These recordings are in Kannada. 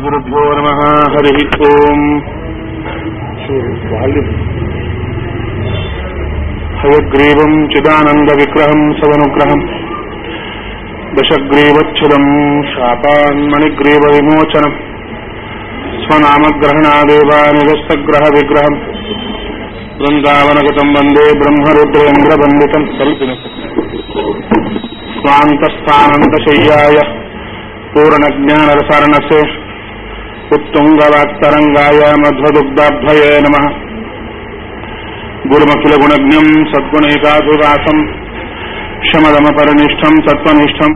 श्रीगुरुभ्यो नमः हरिः ओम् हयग्रीवम् चिदानन्दविग्रहम् सदनुग्रहम् दशग्रीवच्छिदम् शापान्मणिग्रीवविमोचनम् स्वनामग्रहणादेवानिरस्तग्रहविग्रहम् वृन्दावनगतम् वन्दे ब्रह्मरुद्रेन्द्रवन्दितम् स्वान्तस्थानन्तशय्याय पूर्णज्ञानरसारणसे उत्तुङ्गवाक्तरङ्गाय मध्वदुग्धाभ्यये नमः गुरुमखिलगुणज्ञम् सद्गुणैकाधिवासम् शमदमपरनिष्ठम् सत्त्वनिष्ठम्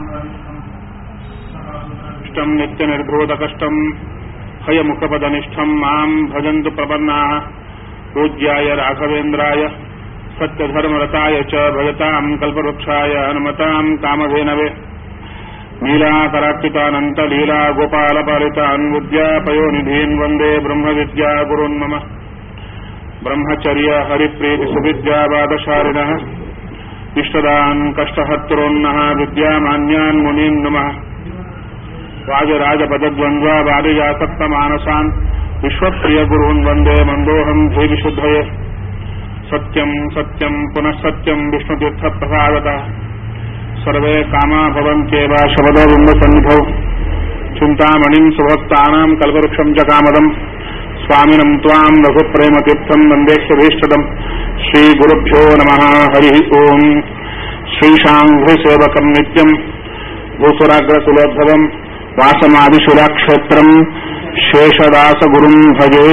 इष्टम् नित्यनिर्भूतकष्टम् हयमुखपदनिष्ठम् माम् भजन्तु प्रपन्नाः पूज्याय राघवेन्द्राय सत्यधर्मरताय च भजताम् कल्पवृक्षाय हनुमताम् कामधेनवे नीलाकरार्पितानन्तलीला गोपालपालितान् विद्यापयोनिधीन् वन्दे ब्रह्मविद्या गुरुन् मम ब्रह्मचर्य हरिप्रीतिसुविद्यावादशारिणः इष्टदान् कष्टहर्तॄन्नः विद्यामान्यान् मुनीन् नमः वाजराजपदद्वन्द्वा वादिजासक्तमानसान् विश्वप्रियगुरून् वन्दे मन्दोऽहम् धीविशुद्धये सत्यम् सत्यम् पुनः सत्यम् विष्णुतीर्थप्रसादतः सर्वे कामा भवन्त्येव शबदबिम्बसन्निधौ चिन्तामणिम् सुभक्तानाम् कल्पवृक्षम् च कामदम् स्वामिनम् त्वाम् रघुप्रेमतीर्थम् वन्देह्यभीष्टदम् श्रीगुरुभ्यो नमः हरिः ओम् श्रीशाङ्घ्रिसेवकम् नित्यम् भूसुराग्रकुलोद्भवम् वासमादिशुराक्षेत्रम् शेषदासगुरुम् भजे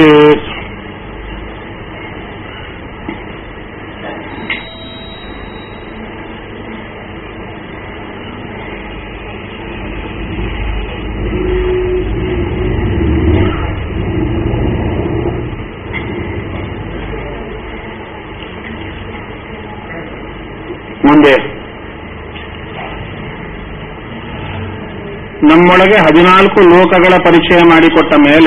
ಮುಂದೆ ನಮ್ಮೊಳಗೆ ಹದಿನಾಲ್ಕು ಲೋಕಗಳ ಪರಿಚಯ ಮಾಡಿಕೊಟ್ಟ ಮೇಲೆ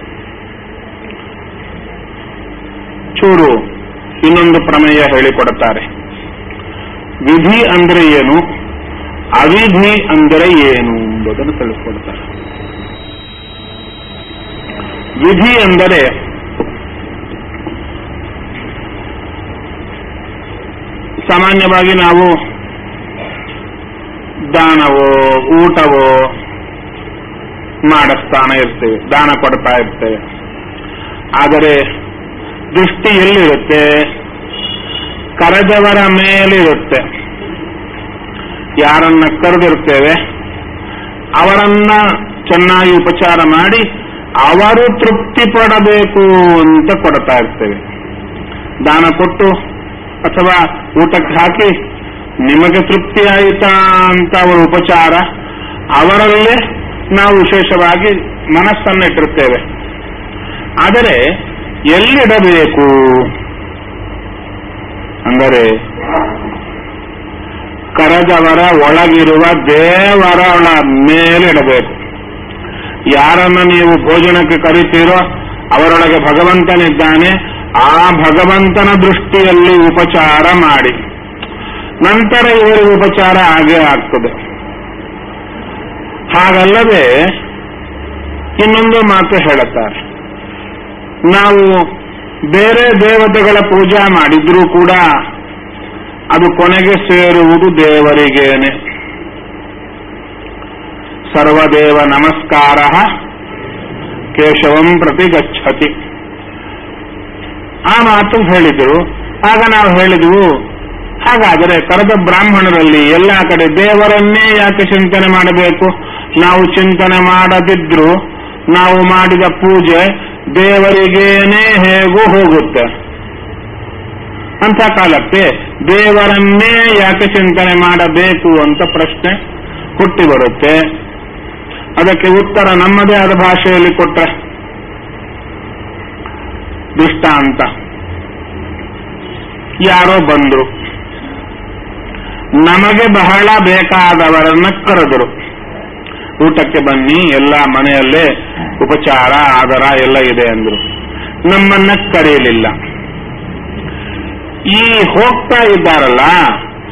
ಚೂರು ಇನ್ನೊಂದು ಪ್ರಮೇಯ ಹೇಳಿಕೊಡುತ್ತಾರೆ ವಿಧಿ ಅಂದರೆ ಏನು ಅವಿಧಿ ಅಂದರೆ ಏನು ಎಂಬುದನ್ನು ತಿಳಿಸ್ಕೊಡ್ತಾರೆ ವಿಧಿ ಅಂದರೆ ಸಾಮಾನ್ಯವಾಗಿ ನಾವು ದಾನವೋ ಊಟವೋ ಮಾಡಿಸ್ತಾನೆ ಇರ್ತೇವೆ ದಾನ ಕೊಡ್ತಾ ಇರ್ತೇವೆ ಆದರೆ ದೃಷ್ಟಿ ಎಲ್ಲಿರುತ್ತೆ ಕರೆದವರ ಮೇಲಿರುತ್ತೆ ಯಾರನ್ನ ಕರೆದಿರ್ತೇವೆ ಅವರನ್ನ ಚೆನ್ನಾಗಿ ಉಪಚಾರ ಮಾಡಿ ಅವರು ತೃಪ್ತಿ ಪಡಬೇಕು ಅಂತ ಕೊಡ್ತಾ ಇರ್ತೇವೆ ದಾನ ಕೊಟ್ಟು ಅಥವಾ ಊಟಕ್ಕೆ ಹಾಕಿ ನಿಮಗೆ ತೃಪ್ತಿ ಆಯಿತಾ ಅಂತ ಅವರ ಉಪಚಾರ ಅವರಲ್ಲೇ ನಾವು ವಿಶೇಷವಾಗಿ ಮನಸ್ಸನ್ನಿಟ್ಟಿರ್ತೇವೆ ಆದರೆ ಎಲ್ಲಿಡಬೇಕು ಅಂದರೆ ಕರೆದವರ ಒಳಗಿರುವ ದೇವರ ಮೇಲಿಡಬೇಕು ಯಾರನ್ನ ನೀವು ಭೋಜನಕ್ಕೆ ಕರಿತೀರೋ ಅವರೊಳಗೆ ಭಗವಂತನಿದ್ದಾನೆ ಆ ಭಗವಂತನ ದೃಷ್ಟಿಯಲ್ಲಿ ಉಪಚಾರ ಮಾಡಿ ನಂತರ ಇವರಿಗೆ ಉಪಚಾರ ಆಗೇ ಆಗ್ತದೆ ಹಾಗಲ್ಲದೆ ಇನ್ನೊಂದು ಮಾತು ಹೇಳುತ್ತಾರೆ ನಾವು ಬೇರೆ ದೇವತೆಗಳ ಪೂಜಾ ಮಾಡಿದ್ರೂ ಕೂಡ ಅದು ಕೊನೆಗೆ ಸೇರುವುದು ದೇವರಿಗೇನೆ ಸರ್ವದೇವ ನಮಸ್ಕಾರ ಕೇಶವಂ ಪ್ರತಿ ಗಚ್ಚತಿ ಆ ಮಾತು ಹೇಳಿದರು ಆಗ ನಾವು ಹೇಳಿದವು ಹಾಗಾದರೆ ಕರೆದ ಬ್ರಾಹ್ಮಣರಲ್ಲಿ ಎಲ್ಲ ಕಡೆ ದೇವರನ್ನೇ ಯಾಕೆ ಚಿಂತನೆ ಮಾಡಬೇಕು ನಾವು ಚಿಂತನೆ ಮಾಡದಿದ್ರು ನಾವು ಮಾಡಿದ ಪೂಜೆ ದೇವರಿಗೇನೆ ಹೇಗೂ ಹೋಗುತ್ತೆ ಅಂತ ಕಾಲಕ್ಕೆ ದೇವರನ್ನೇ ಯಾಕೆ ಚಿಂತನೆ ಮಾಡಬೇಕು ಅಂತ ಪ್ರಶ್ನೆ ಹುಟ್ಟಿ ಬರುತ್ತೆ ಅದಕ್ಕೆ ಉತ್ತರ ನಮ್ಮದೇ ಆದ ಭಾಷೆಯಲ್ಲಿ ಕೊಟ್ರೆ ದೃಷ್ಟಾಂತ ಯಾರೋ ಬಂದ್ರು ನಮಗೆ ಬಹಳ ಬೇಕಾದವರನ್ನ ಕರೆದರು ಊಟಕ್ಕೆ ಬನ್ನಿ ಎಲ್ಲ ಮನೆಯಲ್ಲೇ ಉಪಚಾರ ಆದರ ಎಲ್ಲ ಇದೆ ಅಂದ್ರು ನಮ್ಮನ್ನ ಕರೆಯಲಿಲ್ಲ ಈ ಹೋಗ್ತಾ ಇದ್ದಾರಲ್ಲ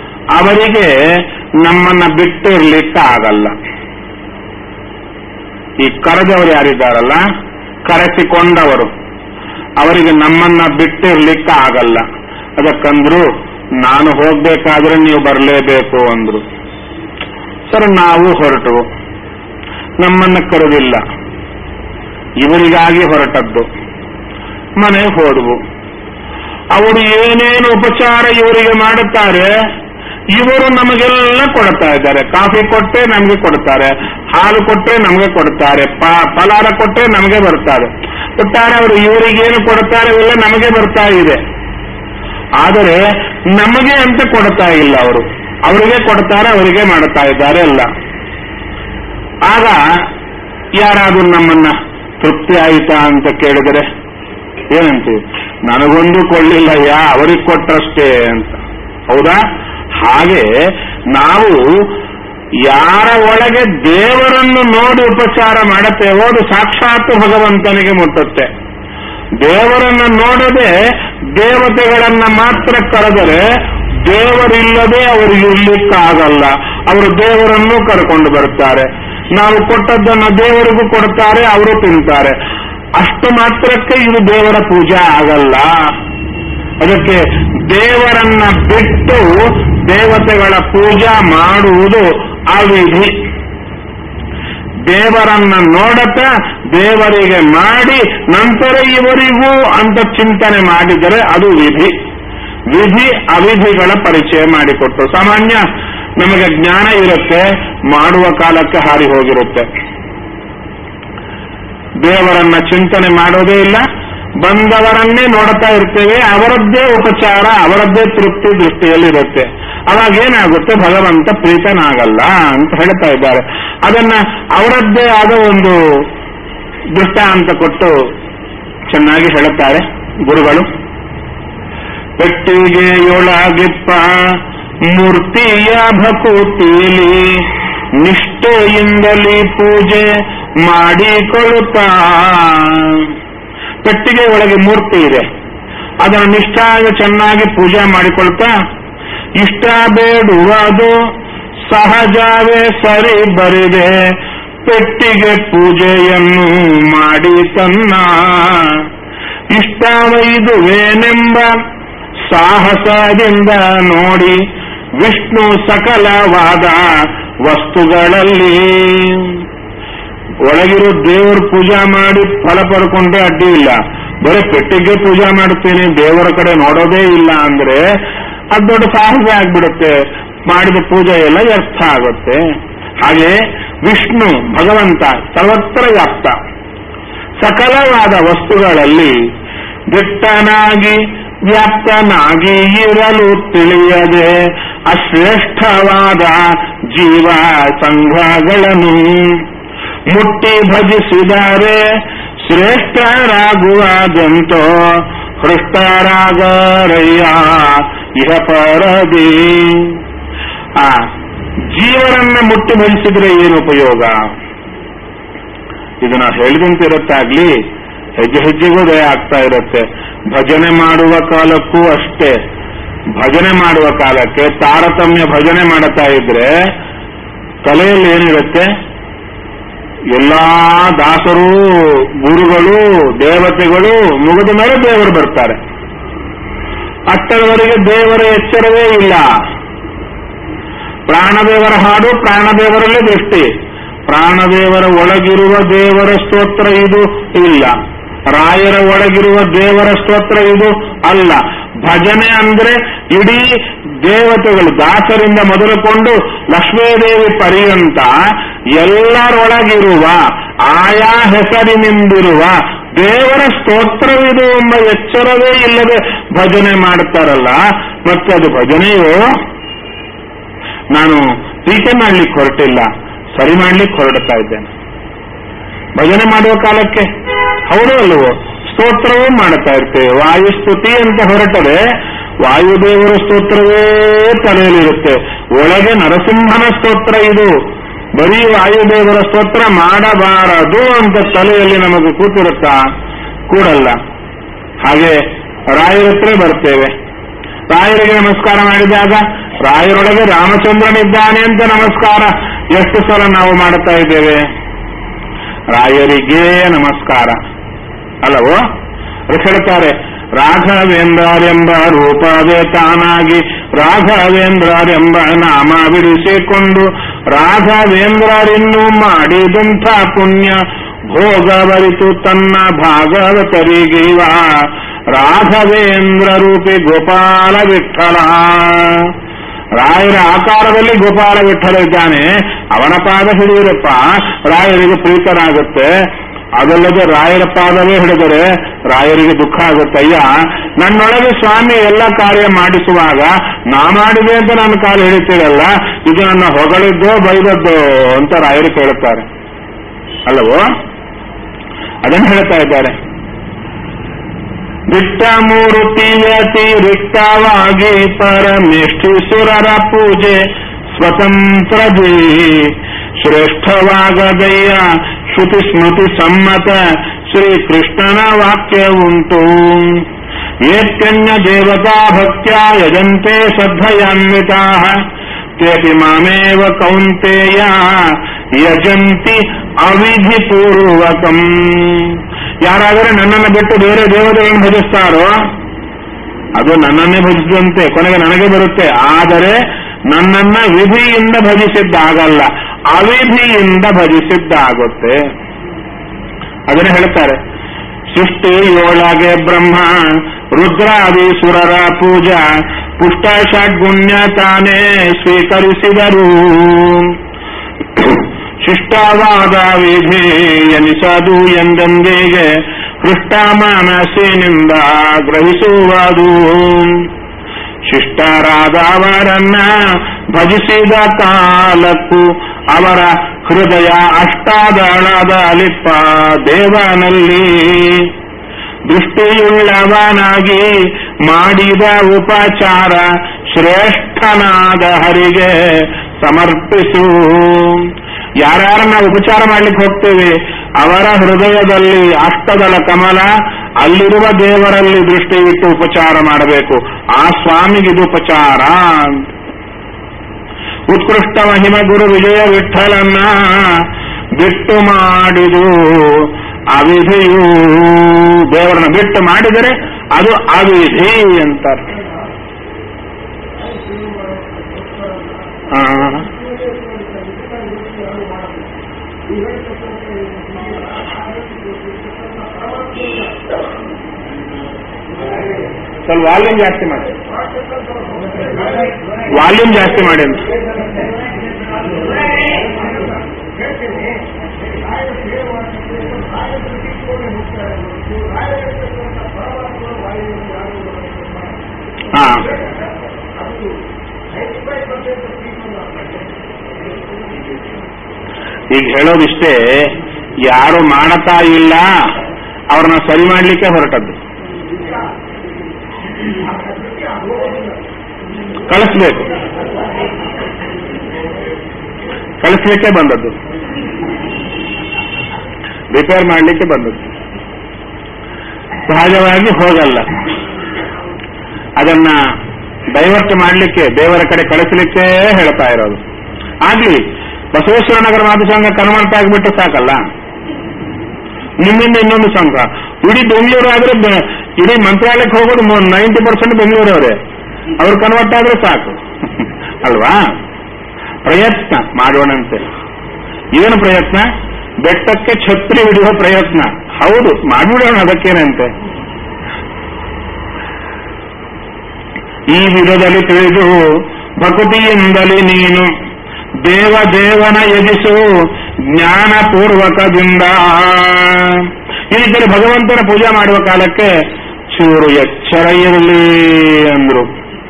ಅವರಿಗೆ ನಮ್ಮನ್ನ ಬಿಟ್ಟಿರ್ಲಿಕ್ಕೆ ಆಗಲ್ಲ ಈ ಕರೆದವರು ಯಾರಿದ್ದಾರಲ್ಲ ಕರೆಸಿಕೊಂಡವರು ಅವರಿಗೆ ನಮ್ಮನ್ನ ಬಿಟ್ಟಿರ್ಲಿಕ್ಕೆ ಆಗಲ್ಲ ಅದಕ್ಕಂದ್ರು ನಾನು ಹೋಗ್ಬೇಕಾದ್ರೆ ನೀವು ಬರಲೇಬೇಕು ಅಂದ್ರು ಸರ್ ನಾವು ಹೊರಟು ನಮ್ಮನ್ನ ಕರೆದಿಲ್ಲ ಇವರಿಗಾಗಿ ಹೊರಟದ್ದು ಮನೆಗೆ ಹೋದವು ಅವರು ಏನೇನು ಉಪಚಾರ ಇವರಿಗೆ ಮಾಡುತ್ತಾರೆ ಇವರು ನಮಗೆಲ್ಲ ಕೊಡ್ತಾ ಇದ್ದಾರೆ ಕಾಫಿ ಕೊಟ್ಟರೆ ನಮಗೆ ಕೊಡ್ತಾರೆ ಹಾಲು ಕೊಟ್ಟರೆ ನಮಗೆ ಕೊಡ್ತಾರೆ ಪ- ಫಲಾರ ಕೊಟ್ಟರೆ ನಮಗೆ ಬರ್ತಾರೆ ಒಟ್ಟಾರೆ ಅವರು ಇವರಿಗೇನು ಕೊಡ್ತಾರೆ ಇವೆಲ್ಲ ನಮಗೆ ಬರ್ತಾ ಇದೆ ಆದರೆ ನಮಗೆ ಅಂತ ಕೊಡ್ತಾ ಇಲ್ಲ ಅವರು ಅವರಿಗೆ ಕೊಡ್ತಾರೆ ಅವರಿಗೆ ಮಾಡ್ತಾ ಇದ್ದಾರೆ ಅಲ್ಲ ಆಗ ಯಾರಾದ್ರೂ ನಮ್ಮನ್ನ ತೃಪ್ತಿ ಆಯಿತಾ ಅಂತ ಕೇಳಿದರೆ ಏನಂತೀವಿ ನನಗೊಂದು ಕೊಳ್ಳಿಲ್ಲ ಯಾ ಅವರಿಗೆ ಕೊಟ್ಟಷ್ಟೇ ಅಂತ ಹೌದಾ ಹಾಗೆ ನಾವು ಯಾರ ಒಳಗೆ ದೇವರನ್ನು ನೋಡಿ ಉಪಚಾರ ಮಾಡುತ್ತೇವೋ ಅದು ಸಾಕ್ಷಾತ್ ಭಗವಂತನಿಗೆ ಮುಟ್ಟುತ್ತೆ ದೇವರನ್ನ ನೋಡದೆ ದೇವತೆಗಳನ್ನ ಮಾತ್ರ ಕರೆದರೆ ದೇವರಿಲ್ಲದೆ ಅವರು ಇರ್ಲಿಕ್ಕಾಗಲ್ಲ ಅವರು ದೇವರನ್ನು ಕರ್ಕೊಂಡು ಬರ್ತಾರೆ ನಾವು ಕೊಟ್ಟದ್ದನ್ನು ದೇವರಿಗೂ ಕೊಡ್ತಾರೆ ಅವರು ತಿಂತಾರೆ ಅಷ್ಟು ಮಾತ್ರಕ್ಕೆ ಇದು ದೇವರ ಪೂಜೆ ಆಗಲ್ಲ ಅದಕ್ಕೆ ದೇವರನ್ನ ಬಿಟ್ಟು ದೇವತೆಗಳ ಪೂಜಾ ಮಾಡುವುದು ಅವಿಧಿ ದೇವರನ್ನ ನೋಡತಾ ದೇವರಿಗೆ ಮಾಡಿ ನಂತರ ಇವರಿಗೂ ಅಂತ ಚಿಂತನೆ ಮಾಡಿದರೆ ಅದು ವಿಧಿ ವಿಧಿ ಅವಿಧಿಗಳ ಪರಿಚಯ ಮಾಡಿಕೊಟ್ಟು ಸಾಮಾನ್ಯ ನಮಗೆ ಜ್ಞಾನ ಇರುತ್ತೆ ಮಾಡುವ ಕಾಲಕ್ಕೆ ಹಾರಿ ಹೋಗಿರುತ್ತೆ ದೇವರನ್ನ ಚಿಂತನೆ ಮಾಡೋದೇ ಇಲ್ಲ ಬಂದವರನ್ನೇ ನೋಡ್ತಾ ಇರ್ತೇವೆ ಅವರದ್ದೇ ಉಪಚಾರ ಅವರದ್ದೇ ತೃಪ್ತಿ ದೃಷ್ಟಿಯಲ್ಲಿರುತ್ತೆ ಅವಾಗ ಏನಾಗುತ್ತೆ ಭಗವಂತ ಪ್ರೀತನಾಗಲ್ಲ ಅಂತ ಹೇಳ್ತಾ ಇದ್ದಾರೆ ಅದನ್ನ ಅವರದ್ದೇ ಆದ ಒಂದು ದೃಷ್ಟಾಂತ ಕೊಟ್ಟು ಚೆನ್ನಾಗಿ ಹೇಳುತ್ತಾರೆ ಗುರುಗಳು ಪೆಟ್ಟಿಗೆಯೊಳಗಿಪ್ಪ ಮೂರ್ತಿಯ ಭಕುತಿಲಿ ನಿಷ್ಠೆಯಿಂದಲೇ ಪೂಜೆ ಮಾಡಿಕೊಳ್ಳುತ್ತಾ ಪೆಟ್ಟಿಗೆ ಒಳಗೆ ಮೂರ್ತಿ ಇದೆ ಅದನ್ನು ನಿಷ್ಠಾಗ ಚೆನ್ನಾಗಿ ಪೂಜೆ ಮಾಡಿಕೊಳ್ತಾ ಇಷ್ಟ ಬೇಡುವುದು ಸಹಜವೇ ಸರಿ ಬರಿದೆ ಪೆಟ್ಟಿಗೆ ಪೂಜೆಯನ್ನು ಮಾಡಿ ತನ್ನ ಇಷ್ಟವೈದುವೇನೆಂಬ ಸಾಹಸದಿಂದ ನೋಡಿ ವಿಷ್ಣು ಸಕಲವಾದ ವಸ್ತುಗಳಲ್ಲಿ ಒಳಗಿರೋ ದೇವರ ಪೂಜಾ ಮಾಡಿ ಫಲ ಪಡ್ಕೊಂಡ್ರೆ ಅಡ್ಡಿ ಇಲ್ಲ ಬರೀ ಪೆಟ್ಟಿಗೆ ಪೂಜಾ ಮಾಡ್ತೀನಿ ದೇವರ ಕಡೆ ನೋಡೋದೇ ಇಲ್ಲ ಅಂದ್ರೆ ಅದು ದೊಡ್ಡ ಸಾಹಸ ಆಗ್ಬಿಡುತ್ತೆ ಮಾಡಿದ ಪೂಜೆ ಎಲ್ಲ ವ್ಯರ್ಥ ಆಗುತ್ತೆ ಹಾಗೆ ವಿಷ್ಣು ಭಗವಂತ ಸರ್ವತ್ರ ವ್ಯಾಪ್ತ ಸಕಲವಾದ ವಸ್ತುಗಳಲ್ಲಿ ದಿಟ್ಟನಾಗಿ ವ್ಯಾಪ್ತನಾಗಿ ಇರಲು ತಿಳಿಯದೆ ಅಶ್ರೇಷ್ಠವಾದ ಜೀವ ಸಂಘಗಳನ್ನು ಮುಟ್ಟಿ ಭಜಿಸಿದರೆ ಶ್ರೇಷ್ಠರಾಗುವುದಂತೋ ಹೃಷ್ಟರಾಗರಯ್ಯ ಇಹ ಪರದಿ ಆ ಜೀವನನ್ನ ಮುಟ್ಟಿ ಭಜಿಸಿದ್ರೆ ಏನು ಉಪಯೋಗ ಇದು ನಾವು ಹೇಳಿದಂತೆ ಇರುತ್ತಾಗ್ಲಿ ಹೆಜ್ಜೆ ಹೆಜ್ಜೆಗೂ ದಯ ಆಗ್ತಾ ಇರುತ್ತೆ ಭಜನೆ ಮಾಡುವ ಕಾಲಕ್ಕೂ ಅಷ್ಟೇ ಭಜನೆ ಮಾಡುವ ಕಾಲಕ್ಕೆ ತಾರತಮ್ಯ ಭಜನೆ ಮಾಡುತ್ತಾ ಇದ್ರೆ ತಲೆಯಲ್ಲಿ ಏನಿರುತ್ತೆ ಎಲ್ಲಾ ದಾಸರು ಗುರುಗಳು ದೇವತೆಗಳು ಮುಗಿದ ಮೇಲೆ ದೇವರು ಬರ್ತಾರೆ ಅಷ್ಟರವರೆಗೆ ದೇವರ ಎಚ್ಚರವೇ ಇಲ್ಲ ಪ್ರಾಣದೇವರ ಹಾಡು ಪ್ರಾಣದೇವರಲ್ಲೇ ದೃಷ್ಟಿ ಪ್ರಾಣದೇವರ ಒಳಗಿರುವ ದೇವರ ಸ್ತೋತ್ರ ಇದು ಇಲ್ಲ ರಾಯರ ಒಳಗಿರುವ ದೇವರ ಸ್ತೋತ್ರ ಇದು ಅಲ್ಲ ಭಜನೆ ಅಂದ್ರೆ ಇಡೀ ದೇವತೆಗಳು ದಾಸರಿಂದ ಮೊದಲುಕೊಂಡು ಲಕ್ಷ್ಮೀದೇವಿ ಪರ್ಯಂತ ಎಲ್ಲರೊಳಗಿರುವ ಆಯಾ ಹೆಸರಿನಿಂದಿರುವ ದೇವರ ಸ್ತೋತ್ರವಿದು ಎಂಬ ಎಚ್ಚರವೇ ಇಲ್ಲದೆ ಭಜನೆ ಮಾಡ್ತಾರಲ್ಲ ಮತ್ತೆ ಅದು ಭಜನೆಯೋ ನಾನು ಟೀಕೆ ಮಾಡ್ಲಿಕ್ಕೆ ಹೊರಟಿಲ್ಲ ಸರಿ ಮಾಡ್ಲಿಕ್ಕೆ ಹೊರಡ್ತಾ ಇದ್ದೇನೆ ಭಜನೆ ಮಾಡುವ ಕಾಲಕ್ಕೆ ಹೌದು ಅಲ್ವೋ ಸ್ತೋತ್ರವೂ ಮಾಡುತ್ತಾ ಇರ್ತೇವೆ ವಾಯುಸ್ತುತಿ ಅಂತ ಹೊರಟರೆ ವಾಯುದೇವರ ಸ್ತೋತ್ರವೇ ತಲೆಯಲ್ಲಿರುತ್ತೆ ಒಳಗೆ ನರಸಿಂಹನ ಸ್ತೋತ್ರ ಇದು ಬರೀ ವಾಯುದೇವರ ಸ್ತೋತ್ರ ಮಾಡಬಾರದು ಅಂತ ತಲೆಯಲ್ಲಿ ನಮಗೆ ಕೂತಿರುತ್ತಾ ಕೂಡಲ್ಲ ಹಾಗೆ ರಾಯರ ಹತ್ರ ಬರ್ತೇವೆ ರಾಯರಿಗೆ ನಮಸ್ಕಾರ ಮಾಡಿದಾಗ ರಾಯರೊಳಗೆ ರಾಮಚಂದ್ರನಿದ್ದಾನೆ ಅಂತ ನಮಸ್ಕಾರ ಎಷ್ಟು ಸಲ ನಾವು ಮಾಡುತ್ತಾ ಇದ್ದೇವೆ ರಾಯರಿಗೇ ನಮಸ್ಕಾರ ಅಲ್ಲವೋ ಅದಕ್ಕೆ ಹೇಳ್ತಾರೆ ರಾಘವೇಂದ್ರರೆಂಬ ರೂಪವೇ ತಾನಾಗಿ ರಾಘವೇಂದ್ರರೆಂಬ ನಾಮ ಬಿಡಿಸಿಕೊಂಡು ರಾಘವೇಂದ್ರರಿನ್ನು ಮಾಡಿದಂಥ ಪುಣ್ಯ ಭೋಗವರಿತು ತನ್ನ ಭಾಗವತರಿಗಿವ ರಾಘವೇಂದ್ರ ರೂಪಿ ಗೋಪಾಲ ವಿಠಲ ರಾಯರ ಆಕಾರದಲ್ಲಿ ಗೋಪಾಲ ವಿಠಲ ಇದ್ದಾನೆ ಅವನ ಪಾದ ಹಿಡಿಯಿರಪ್ಪ ರಾಯರಿಗೆ ಪ್ರೀತನಾಗುತ್ತೆ ಅದಲ್ಲದೆ ರಾಯರ ಪಾದವೇ ಹಿಡಿದರೆ ರಾಯರಿಗೆ ದುಃಖ ಆಗುತ್ತೆ ಅಯ್ಯ ನನ್ನೊಳಗೆ ಸ್ವಾಮಿ ಎಲ್ಲ ಕಾರ್ಯ ಮಾಡಿಸುವಾಗ ನಾ ಮಾಡಿದೆ ಅಂತ ನನ್ನ ಕಾಲು ಹಿಡಿತೀರಲ್ಲ ಇದು ನನ್ನ ಹೊಗಳಿದ್ದೋ ಬೈದದ್ದೋ ಅಂತ ರಾಯರು ಕೇಳುತ್ತಾರೆ ಅಲ್ಲವೋ ಅದನ್ನು ಹೇಳ್ತಾ ಇದ್ದಾರೆ ಬಿಟ್ಟ ಮೂರ್ತಿಯತಿ ರಿಕ್ತವಾಗಿ ಪರಮೇಷ್ಠಿಸುರರ ಪೂಜೆ ಸ್ವತಂತ್ರದಿ ಶ್ರೇಷ್ಠವಾಗದಯ್ಯ ಶ್ರುತಿ ಸ್ಮೃತಿ ಸಮ್ಮತ ಶ್ರೀಕೃಷ್ಣನ ವಾಕ್ಯ ಉಂಟು ಏತ್ಯನ್ಯ ದೇವತಾ ಭಕ್ತ್ಯ ಯಜಂತೆ ಶ್ರದ್ಧಯಾನ್ವಿತಾ ತೇಪಿ ಮಾಮೇವ ಕೌಂತೆಯ ಯಜಂತಿ ಅವಿಧಿಪೂರ್ವಕಂ ಯಾರಾದರೆ ನನ್ನನ್ನು ಬಿಟ್ಟು ಬೇರೆ ದೇವತೆಗಳನ್ನು ಭಜಿಸ್ತಾರೋ ಅದು ನನ್ನನ್ನೇ ಭಜಿಸಿದಂತೆ ಕೊನೆಗೆ ನನಗೆ ಬರುತ್ತೆ ಆದರೆ ನನ್ನನ್ನ ವಿಧಿಯಿಂದ ಭಜಿಸಿದ್ದಾಗಲ್ಲ ಅವಿಧಿಯಿಂದ ಭಜಿಸಿದ್ದಾಗುತ್ತೆ ಅದನ್ನು ಹೇಳ್ತಾರೆ ಸೃಷ್ಟಿಯೊಳಗೆ ಬ್ರಹ್ಮ ರುದ್ರಾದಿ ಸುರರ ಪೂಜಾ ಪುಷ್ಟ ಷಡ್ಗುಣ್ಯ ತಾನೇ ಸ್ವೀಕರಿಸಿದರು ಶಿಷ್ಟವಾದ ವಿಧಿ ಎನಿಸದು ಎಂದೆಂದಿಗೆ ಕೃಷ್ಟ ಮನಸ್ಸಿನಿಂದ ಗ್ರಹಿಸುವುದು ಶಿಷ್ಟರಾದವರನ್ನ ಭಜಿಸಿದ ಕಾಲಕ್ಕೂ ಅವರ ಹೃದಯ ಅಷ್ಟಾದಳದ ಲಿಪ್ಪ ದೇವನಲ್ಲಿ ದೃಷ್ಟಿಯುಳ್ಳವನಾಗಿ ಮಾಡಿದ ಉಪಚಾರ ಶ್ರೇಷ್ಠನಾದ ಹರಿಗೆ ಸಮರ್ಪಿಸು ಯಾರ್ಯಾರನ್ನ ಉಪಚಾರ ಮಾಡ್ಲಿಕ್ಕೆ ಹೋಗ್ತೇವೆ ಅವರ ಹೃದಯದಲ್ಲಿ ಅಷ್ಟದಳ ಕಮಲ ಅಲ್ಲಿರುವ ದೇವರಲ್ಲಿ ದೃಷ್ಟಿ ಇಟ್ಟು ಉಪಚಾರ ಮಾಡಬೇಕು ಆ ಸ್ವಾಮಿಗಿದು ಉಪಚಾರ ಅಂತ ಉತ್ಕೃಷ್ಟ ಮಹಿಮ ಗುರು ವಿಜಯ ವಿಠಲನ್ನ ಬಿಟ್ಟು ಮಾಡಿದು ಅವಿಧಿಯು ದೇವರನ್ನ ಬಿಟ್ಟು ಮಾಡಿದರೆ ಅದು ಅವಿಧಿ ಅಂತಾರೆ ಆ, ಸ್ವಲ್ಪ ವಾಲ್ಯೂಮ್ ಜಾಸ್ತಿ ಮಾಡಿ ವಾಲ್ಯೂಮ್ ಜಾಸ್ತಿ ಮಾಡಿ ಅಂತ ಹಾ ಈಗ ಹೇಳೋದಿಷ್ಟೇ ಯಾರು ಮಾಡತಾ ಇಲ್ಲ ಅವ್ರನ್ನ ಸರಿ ಮಾಡ್ಲಿಕ್ಕೆ ಹೊರಟದ್ದು ಕಳಿಸ್ಬೇಕು ಕಳಿಸ್ಲಿಕ್ಕೆ ಬಂದದ್ದು ರಿಪೇರ್ ಮಾಡಲಿಕ್ಕೆ ಬಂದದ್ದು ಸಹಜವಾಗಿ ಹೋಗಲ್ಲ ಅದನ್ನ ಡೈವರ್ಟ್ ಮಾಡಲಿಕ್ಕೆ ದೇವರ ಕಡೆ ಕಳಿಸಲಿಕ್ಕೆ ಹೇಳ್ತಾ ಇರೋದು ಆಗ್ಲಿ ಬಸವೇಶ್ವರ ನಗರ ಮಾತೃಸಂಘ ಕನ್ವರ್ಟ್ ಆಗಿಬಿಟ್ಟು ಸಾಕಲ್ಲ ನಿಮ್ಮಿಂದ ಇನ್ನೊಂದು ಸಂಘ ಇಡೀ ಬೆಂಗಳೂರು ಆದ್ರೆ ಬೆ- ಇಡೀ ಮಂತ್ರಾಲಯಕ್ಕೆ ಹೋಗೋದು ನೈಂಟಿ ಪರ್ಸೆಂಟ್ ಬೆಂಗಳೂರವರೇ ಅವ್ರು ಕನ್ವರ್ಟ್ ಆದ್ರೆ ಸಾಕು ಅಲ್ವಾ ಪ್ರಯತ್ನ ಮಾಡೋಣಂತೆ ಏನು ಪ್ರಯತ್ನ ಬೆಟ್ಟಕ್ಕೆ ಛತ್ರಿ ಹಿಡಿಯುವ ಪ್ರಯತ್ನ ಹೌದು ಮಾಡಿಬಿಡೋಣ ಅದಕ್ಕೇನಂತೆ ಈ ವಿಧದಲ್ಲಿ ತಿಳಿದು ಭಕ್ತಿಯಿಂದಲೇ ನೀನು ದೇವ ದೇವನ ಯಜಿಸು ಜ್ಞಾನಪೂರ್ವಕದಿಂದ ಈ ರೀತಿಯಲ್ಲಿ ಭಗವಂತನ ಪೂಜೆ ಮಾಡುವ ಕಾಲಕ್ಕೆ ಚೂರು ಎಚ್ಚರ ಇರಲಿ ಅಂದ್ರು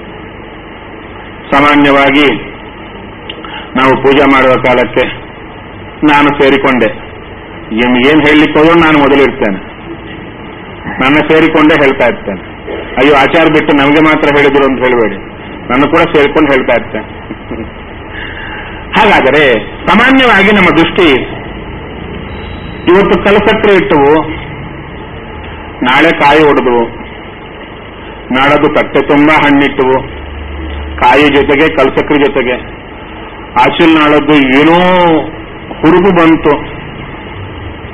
ಸಾಮಾನ್ಯವಾಗಿ ನಾವು ಪೂಜೆ ಮಾಡುವ ಕಾಲಕ್ಕೆ ನಾನು ಸೇರಿಕೊಂಡೆ ಏನ್ ಹೇಳಲಿಕ್ಕೆ ಹೋದ್ರು ನಾನು ಮೊದಲಿರ್ತೇನೆ ನನ್ನ ಸೇರಿಕೊಂಡೇ ಹೇಳ್ತಾ ಇರ್ತೇನೆ ಅಯ್ಯೋ ಆಚಾರ ಬಿಟ್ಟು ನಮಗೆ ಮಾತ್ರ ಹೇಳಿದ್ರು ಅಂತ ಹೇಳಬೇಡಿ ನನ್ನ ಕೂಡ ಸೇರಿಕೊಂಡು ಹೇಳ್ತಾ ಇರ್ತೇನೆ ಹಾಗಾದರೆ ಸಾಮಾನ್ಯವಾಗಿ ನಮ್ಮ ದೃಷ್ಟಿ ಇವತ್ತು ಕಲಸಕ್ಕರೆ ಇಟ್ಟವು ನಾಳೆ ಕಾಯಿ ಹೊಡೆದವು ನಾಡದು ತಟ್ಟೆ ತುಂಬಾ ಹಣ್ಣಿಟ್ಟವು ಕಾಯಿ ಜೊತೆಗೆ ಕಲಸಕ್ರೆ ಜೊತೆಗೆ ಆಚಿಲ್ ನಾಳದ್ದು ಏನೋ ಹುರುಪು ಬಂತು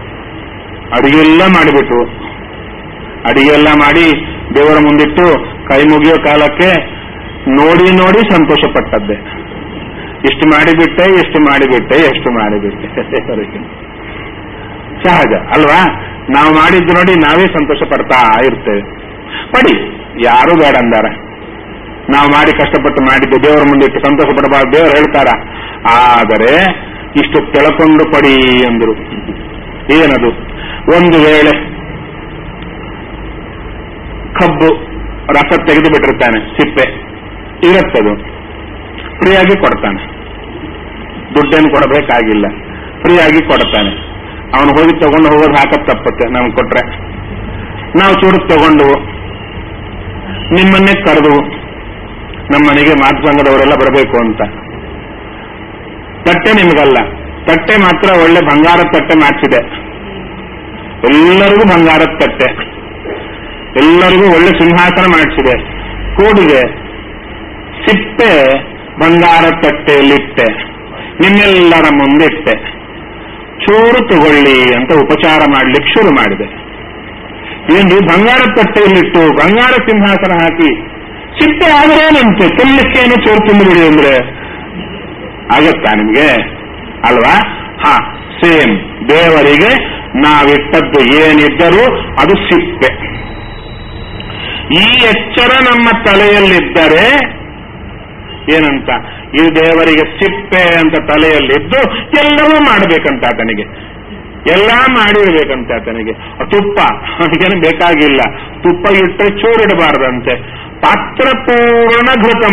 ಅಡಿಗೆಲ್ಲ ಮಾಡಿಬಿಟ್ರು ಅಡಿಗೆಲ್ಲ ಮಾಡಿ ದೇವರ ಮುಂದಿಟ್ಟು ಕೈ ಮುಗಿಯೋ ಕಾಲಕ್ಕೆ ನೋಡಿ ನೋಡಿ ಸಂತೋಷ ಪಟ್ಟದ್ದೆ ಇಷ್ಟು ಮಾಡಿಬಿಟ್ಟೆ ಎಷ್ಟು ಮಾಡಿಬಿಟ್ಟೆ ಎಷ್ಟು ಮಾಡಿಬಿಟ್ಟೆ ದೇವರಿಗೆ ಸಹಜ ಅಲ್ವಾ ನಾವು ಮಾಡಿದ್ದು ನೋಡಿ ನಾವೇ ಸಂತೋಷ ಪಡ್ತಾ ಇರ್ತೇವೆ ಪಡಿ ಯಾರು ಬೇಡ ಅಂದಾರ ನಾವು ಮಾಡಿ ಕಷ್ಟಪಟ್ಟು ಮಾಡಿದ್ದು ದೇವರ ಮುಂದೆ ಇಟ್ಟು ಸಂತೋಷ ಪಡಬಾರ್ದು ದೇವರು ಹೇಳ್ತಾರ ಆದರೆ ಇಷ್ಟು ತೆಳಕೊಂಡು ಪಡಿ ಅಂದ್ರು ಏನದು ಒಂದು ವೇಳೆ ಕಬ್ಬು ರಸ ತೆಗೆದು ಬಿಟ್ಟಿರ್ತಾನೆ ಸಿಪ್ಪೆ ಇರುತ್ತದು ಫ್ರೀಯಾಗಿ ಕೊಡ್ತಾನೆ ದುಡ್ಡೇನು ಕೊಡಬೇಕಾಗಿಲ್ಲ ಫ್ರೀಯಾಗಿ ಕೊಡ್ತಾನೆ ಅವನು ಹೋಗಿ ತಗೊಂಡು ಹೋಗೋದು ಹಾಕತ್ ತಪ್ಪತ್ತೆ ನಮ್ಗೆ ಕೊಟ್ರೆ ನಾವು ಚೂರು ತಗೊಂಡು ನಿಮ್ಮನ್ನೇ ಕರೆದು ನಮ್ಮ ಮನೆಗೆ ಮಾತು ಸಂಘದವರೆಲ್ಲ ಬರಬೇಕು ಅಂತ ತಟ್ಟೆ ನಿಮಗಲ್ಲ ತಟ್ಟೆ ಮಾತ್ರ ಒಳ್ಳೆ ಬಂಗಾರದ ತಟ್ಟೆ ಮಾಡಿಸಿದೆ ಎಲ್ಲರಿಗೂ ಬಂಗಾರದ ತಟ್ಟೆ ಎಲ್ಲರಿಗೂ ಒಳ್ಳೆ ಸಿಂಹಾಸನ ಮಾಡಿಸಿದೆ ಕೂಡಿದೆ ಸಿಪ್ಪೆ ಬಂಗಾರ ತಟ್ಟೆಯಲ್ಲಿಟ್ಟೆ ನಿಮ್ಮೆಲ್ಲರ ಮುಂದಿಟ್ಟೆ ಚೂರು ತಗೊಳ್ಳಿ ಅಂತ ಉಪಚಾರ ಮಾಡ್ಲಿಕ್ಕೆ ಶುರು ಮಾಡಿದೆ ಏನ್ರಿ ಬಂಗಾರ ತಟ್ಟೆಯಲ್ಲಿಟ್ಟು ಬಂಗಾರ ಸಿಂಹಾಸನ ಹಾಕಿ ಸಿಪ್ಪೆ ಆದ್ರೇನಂತೆ ತಿನ್ನಲಿಕ್ಕೇನು ಚೂರು ತಿಂದುಬಿಡಿ ಅಂದ್ರೆ ಆಗತ್ತಾ ನಿಮ್ಗೆ ಅಲ್ವಾ ಹಾ ಸೇಮ್ ದೇವರಿಗೆ ನಾವಿಟ್ಟದ್ದು ಏನಿದ್ದರೂ ಅದು ಸಿಪ್ಪೆ ಈ ಎಚ್ಚರ ನಮ್ಮ ತಲೆಯಲ್ಲಿದ್ದರೆ ಏನಂತ ಈ ದೇವರಿಗೆ ಸಿಪ್ಪೆ ಅಂತ ತಲೆಯಲ್ಲಿದ್ದು ಎಲ್ಲವೂ ಮಾಡಬೇಕಂತ ಆತನಿಗೆ ಎಲ್ಲ ಮಾಡಿರ್ಬೇಕಂತೆ ಆತನಿಗೆ ತುಪ್ಪ ಏನು ಬೇಕಾಗಿಲ್ಲ ತುಪ್ಪ ಇಟ್ಟರೆ ಚೂರಿಡಬಾರ್ದಂತೆ ಪಾತ್ರ ಪೂರ್ಣ ಘೃತಂ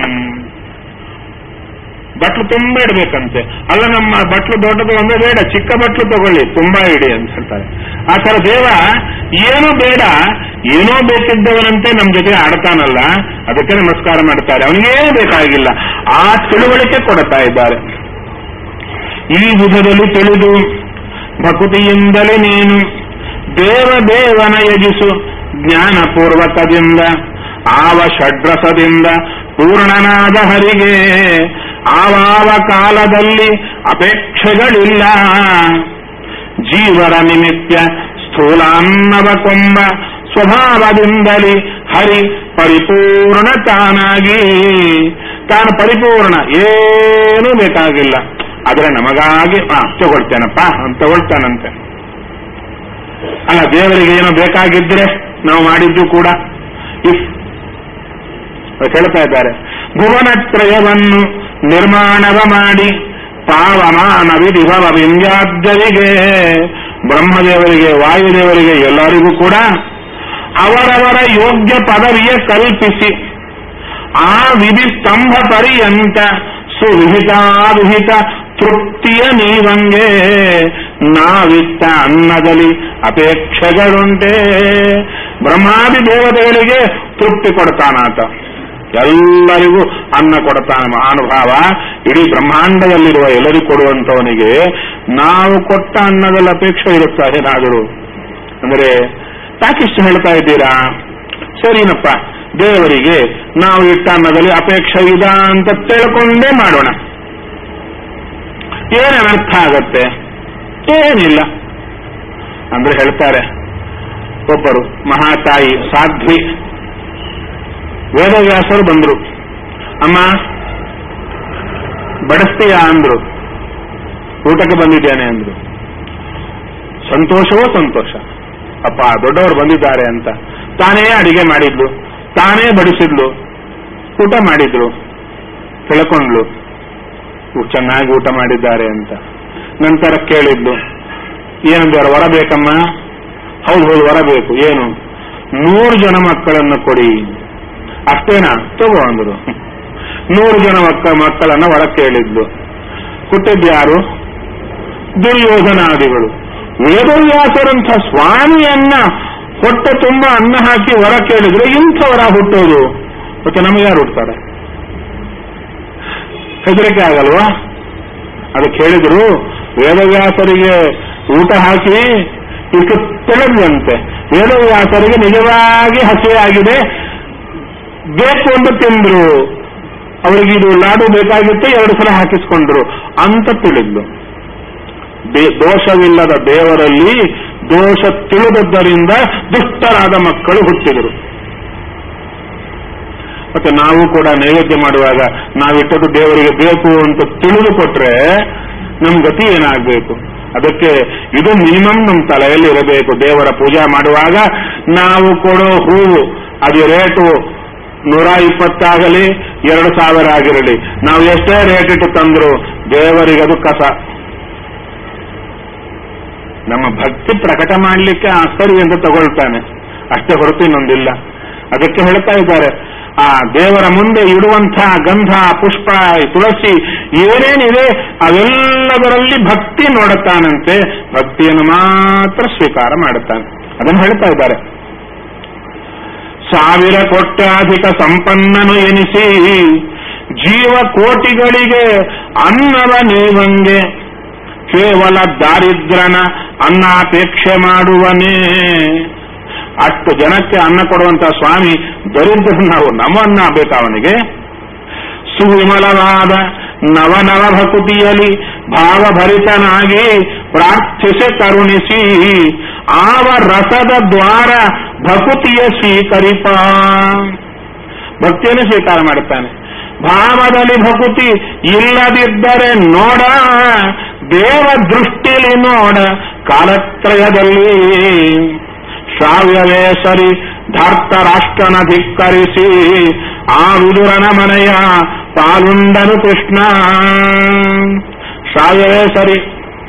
ಬಟ್ಲು ತುಂಬಾ ಇಡ್ಬೇಕಂತೆ ಅಲ್ಲ ನಮ್ಮ ಬಟ್ಲು ದೊಡ್ಡದು ಒಂದೇ ಬೇಡ ಚಿಕ್ಕ ಬಟ್ಲು ತಗೊಳ್ಳಿ ತುಂಬಾ ಇಡಿ ಅಂತ ಹೇಳ್ತಾರೆ ಆ ತರ ದೇವ ಏನೂ ಬೇಡ ಏನೋ ಬೇಕಿದ್ದವನಂತೆ ನಮ್ಮ ಜೊತೆ ಆಡ್ತಾನಲ್ಲ ಅದಕ್ಕೆ ನಮಸ್ಕಾರ ಮಾಡ್ತಾರೆ ಅವನಿಗೇನು ಬೇಕಾಗಿಲ್ಲ ಆ ತಿಳುವಳಿಕೆ ಕೊಡ್ತಾ ಇದ್ದಾರೆ ಈ ವಿಧದಲ್ಲಿ ತಿಳಿದು ಭಕುತಿಯಿಂದಲೇ ನೀನು ದೇವ ದೇವನ ಯಜಿಸು ಜ್ಞಾನಪೂರ್ವಕದಿಂದ ಆವ ಷಡ್ರಸದಿಂದ ಪೂರ್ಣನಾದ ಹರಿಗೆ ಆವಾವ ಕಾಲದಲ್ಲಿ ಅಪೇಕ್ಷೆಗಳಿಲ್ಲ ಜೀವರ ನಿಮಿತ್ತ ಸ್ಥೂಲಾನ್ನವ ಕೊಂಬ ಸ್ವಭಾವದಿಂದಲೇ ಹರಿ ಪರಿಪೂರ್ಣ ತಾನಾಗಿ ತಾನು ಪರಿಪೂರ್ಣ ಏನೂ ಬೇಕಾಗಿಲ್ಲ ಆದ್ರೆ ನಮಗಾಗಿ ಆ ತಗೊಳ್ತೇನಪ್ಪ ಅಂತ ತಗೊಳ್ತಾನಂತೆ ಅಲ್ಲ ದೇವರಿಗೆ ಏನೋ ಬೇಕಾಗಿದ್ರೆ ನಾವು ಮಾಡಿದ್ದು ಕೂಡ ಇಫ್ ಹೇಳ್ತಾ ಇದ್ದಾರೆ ಭುವನತ್ರಯವನ್ನು ನಿರ್ಮಾಣವ ಮಾಡಿ ಪಾವಮಾನ ವಿಧಿಭವ ವಿಂಧ್ಯಾದ್ಯರಿಗೆ ಬ್ರಹ್ಮದೇವರಿಗೆ ವಾಯುದೇವರಿಗೆ ಎಲ್ಲರಿಗೂ ಕೂಡ ಅವರವರ ಯೋಗ್ಯ ಪದವಿಯ ಕಲ್ಪಿಸಿ ಆ ವಿಧಿ ಸ್ತಂಭ ಪರ್ಯಂತ ಸುವಿಹಿತಾವಿಹಿತ ತೃಪ್ತಿಯ ನೀವಂಗೆ ನಾವಿತ್ತ ಅನ್ನದಲ್ಲಿ ಅಪೇಕ್ಷೆಗಳುಂಟೆ ಬ್ರಹ್ಮಾದಿ ದೇವತೆಗಳಿಗೆ ತೃಪ್ತಿ ಕೊಡ್ತಾನಾತ ಎಲ್ಲರಿಗೂ ಅನ್ನ ಕೊಡ್ತಾನೆ ಮಹಾನುಭಾವ ಇಡೀ ಬ್ರಹ್ಮಾಂಡದಲ್ಲಿರುವ ಎಲ್ಲರಿಗೂ ಕೊಡುವಂತವನಿಗೆ ನಾವು ಕೊಟ್ಟ ಅನ್ನದಲ್ಲಿ ಅಪೇಕ್ಷೆ ಇರುತ್ತಾ ಏನಾದರೂ ಅಂದ್ರೆ ಯಾಕಿಷ್ಟು ಹೇಳ್ತಾ ಇದ್ದೀರಾ ಸರಿನಪ್ಪ ದೇವರಿಗೆ ನಾವು ಇಟ್ಟ ಅನ್ನದಲ್ಲಿ ಅಪೇಕ್ಷೆ ಇದ ಅಂತ ತಿಳ್ಕೊಂಡೇ ಮಾಡೋಣ ಏನು ಅರ್ಥ ಆಗತ್ತೆ ಏನಿಲ್ಲ ಅಂದ್ರೆ ಹೇಳ್ತಾರೆ ಒಬ್ಬರು ಮಹಾತಾಯಿ ಸಾಧ್ವಿ ವೇದವ್ಯಾಸರು ಬಂದ್ರು ಅಮ್ಮ ಬಡಿಸ್ತೀಯ ಅಂದ್ರು ಊಟಕ್ಕೆ ಬಂದಿದ್ದೇನೆ ಅಂದ್ರು ಸಂತೋಷವೋ ಸಂತೋಷ ಅಪ್ಪ ದೊಡ್ಡವರು ಬಂದಿದ್ದಾರೆ ಅಂತ ತಾನೇ ಅಡಿಗೆ ಮಾಡಿದ್ಲು ತಾನೇ ಬಡಿಸಿದ್ಲು ಊಟ ಮಾಡಿದ್ರು ತಿಳ್ಕೊಂಡ್ಲು ಇವ್ರು ಚೆನ್ನಾಗಿ ಊಟ ಮಾಡಿದ್ದಾರೆ ಅಂತ ನಂತರ ಕೇಳಿದ್ಲು ಏನಂದ್ರೆ ವರ ಬೇಕಮ್ಮ ಹೌದು ಹೌದು ವರ ಬೇಕು ಏನು ನೂರು ಜನ ಮಕ್ಕಳನ್ನು ಕೊಡಿ ಅಷ್ಟೇನಾ ತಗೋ ಅಂದ್ರು ನೂರು ಜನ ಮಕ್ಕ ಮಕ್ಕಳನ್ನ ವರ ಕೇಳಿದ್ಲು ಕೊಟ್ಟಿದ್ದು ಯಾರು ದುರ್ಯೋಧನಾದಿಗಳು ವೇದವ್ಯಾಸರಂಥ ಸ್ವಾಮಿಯನ್ನ ಹೊಟ್ಟೆ ತುಂಬಾ ಅನ್ನ ಹಾಕಿ ವರ ಕೇಳಿದ್ರೆ ಇಂಥವರ ಹುಟ್ಟೋದು ಮತ್ತೆ ನಮಗೆ ಯಾರು ಹುಡ್ತಾರೆ ಹೆದರಿಕೆ ಆಗಲ್ವಾ ಅದು ಕೇಳಿದ್ರು ವೇದವ್ಯಾಸರಿಗೆ ಊಟ ಹಾಕಿ ಇದಕ್ಕೆ ತಿಳಿದ್ವಂತೆ ವೇದವ್ಯಾಸರಿಗೆ ನಿಜವಾಗಿ ಹಸಿವೆ ಆಗಿದೆ ಬೇಕು ಅಂತ ತಿಂದ್ರು ಅವರಿಗೆ ಇದು ಲಾಡು ಬೇಕಾಗಿತ್ತು ಎರಡು ಸಲ ಹಾಕಿಸ್ಕೊಂಡ್ರು ಅಂತ ತಿಳಿದ್ಲು ದೇ- ದೋಷವಿಲ್ಲದ ದೇವರಲ್ಲಿ ದೋಷ ತಿಳಿದದ್ದರಿಂದ ದುಷ್ಟರಾದ ಮಕ್ಕಳು ಹುಟ್ಟಿದರು ಮತ್ತೆ ನಾವು ಕೂಡ ನೈವೇದ್ಯ ಮಾಡುವಾಗ ನಾವಿಟ್ಟದ್ದು ದೇವರಿಗೆ ಬೇಕು ಅಂತ ತಿಳಿದು ಕೊಟ್ರೆ ನಮ್ ಗತಿ ಏನಾಗಬೇಕು ಅದಕ್ಕೆ ಇದು ಮಿನಿಮಮ್ ನಮ್ಮ ತಲೆಯಲ್ಲಿ ಇರಬೇಕು ದೇವರ ಪೂಜೆ ಮಾಡುವಾಗ ನಾವು ಕೊಡೋ ಹೂವು ಅದು ರೇಟು ನೂರ ಇಪ್ಪತ್ತಾಗಲಿ ಎರಡು ಸಾವಿರ ಆಗಿರಲಿ ನಾವು ಎಷ್ಟೇ ರೇಟ್ ಇಟ್ಟು ತಂದ್ರು ದೇವರಿಗೆ ಅದು ಕಸ ನಮ್ಮ ಭಕ್ತಿ ಪ್ರಕಟ ಮಾಡಲಿಕ್ಕೆ ಆ ಸರಿ ಅಂತ ತಗೊಳ್ತಾನೆ ಅಷ್ಟೇ ಹೊರತು ಇನ್ನೊಂದಿಲ್ಲ ಅದಕ್ಕೆ ಹೇಳ್ತಾ ಇದ್ದಾರೆ ಆ ದೇವರ ಮುಂದೆ ಇಡುವಂತಹ ಗಂಧ ಪುಷ್ಪ ತುಳಸಿ ಏನೇನಿದೆ ಅವೆಲ್ಲದರಲ್ಲಿ ಭಕ್ತಿ ನೋಡುತ್ತಾನಂತೆ ಭಕ್ತಿಯನ್ನು ಮಾತ್ರ ಸ್ವೀಕಾರ ಮಾಡುತ್ತಾನೆ ಅದನ್ನು ಹೇಳ್ತಾ ಇದ್ದಾರೆ ಸಾವಿರ ಕೋಟ್ಯಾಧಿಕ ಸಂಪನ್ನನು ಎನಿಸಿ ಜೀವ ಕೋಟಿಗಳಿಗೆ ಅನ್ನವ ನೀವಂಗೆ ಕೇವಲ ದಾರಿದ್ರನ ಅನ್ನಾಪೇಕ್ಷೆ ಮಾಡುವನೇ ಅಷ್ಟು ಜನಕ್ಕೆ ಅನ್ನ ಕೊಡುವಂತ ಸ್ವಾಮಿ ದರಿದ್ರ ನಾವು ನಮ್ಮನ್ನ ಬೇಕಾ ಅವನಿಗೆ ಸುವಿಮಲವಾದ ನವನವ ಭಕುತಿಯಲ್ಲಿ ಭಾವಭರಿತನಾಗಿ ಪ್ರಾರ್ಥಿಸಿ ಕರುಣಿಸಿ ಆವ ರಸದ ದ್ವಾರ ಭಕುತಿಯ ಸ್ವೀಕರಿಪ ಭಕ್ತಿಯನ್ನು ಸ್ವೀಕಾರ ಮಾಡುತ್ತಾನೆ ಭಾವದಲ್ಲಿ ಭಕುತಿ ಇಲ್ಲದಿದ್ದರೆ ನೋಡ ದೇವ ದೃಷ್ಟಿಲಿ ನೋಡ ಕಾಲತ್ರಯದಲ್ಲಿ ಶ್ರಾವ್ಯವೇ ಸರಿ ಧಾರ್ತ ರಾಷ್ಟ್ರನ ಧಿಕ್ಕರಿಸಿ ಆ ವಿದುರನ ಮನೆಯ ಪಾಲುಂಡನು ಕೃಷ್ಣ ಶ್ರಾವ್ಯವೇ ಸರಿ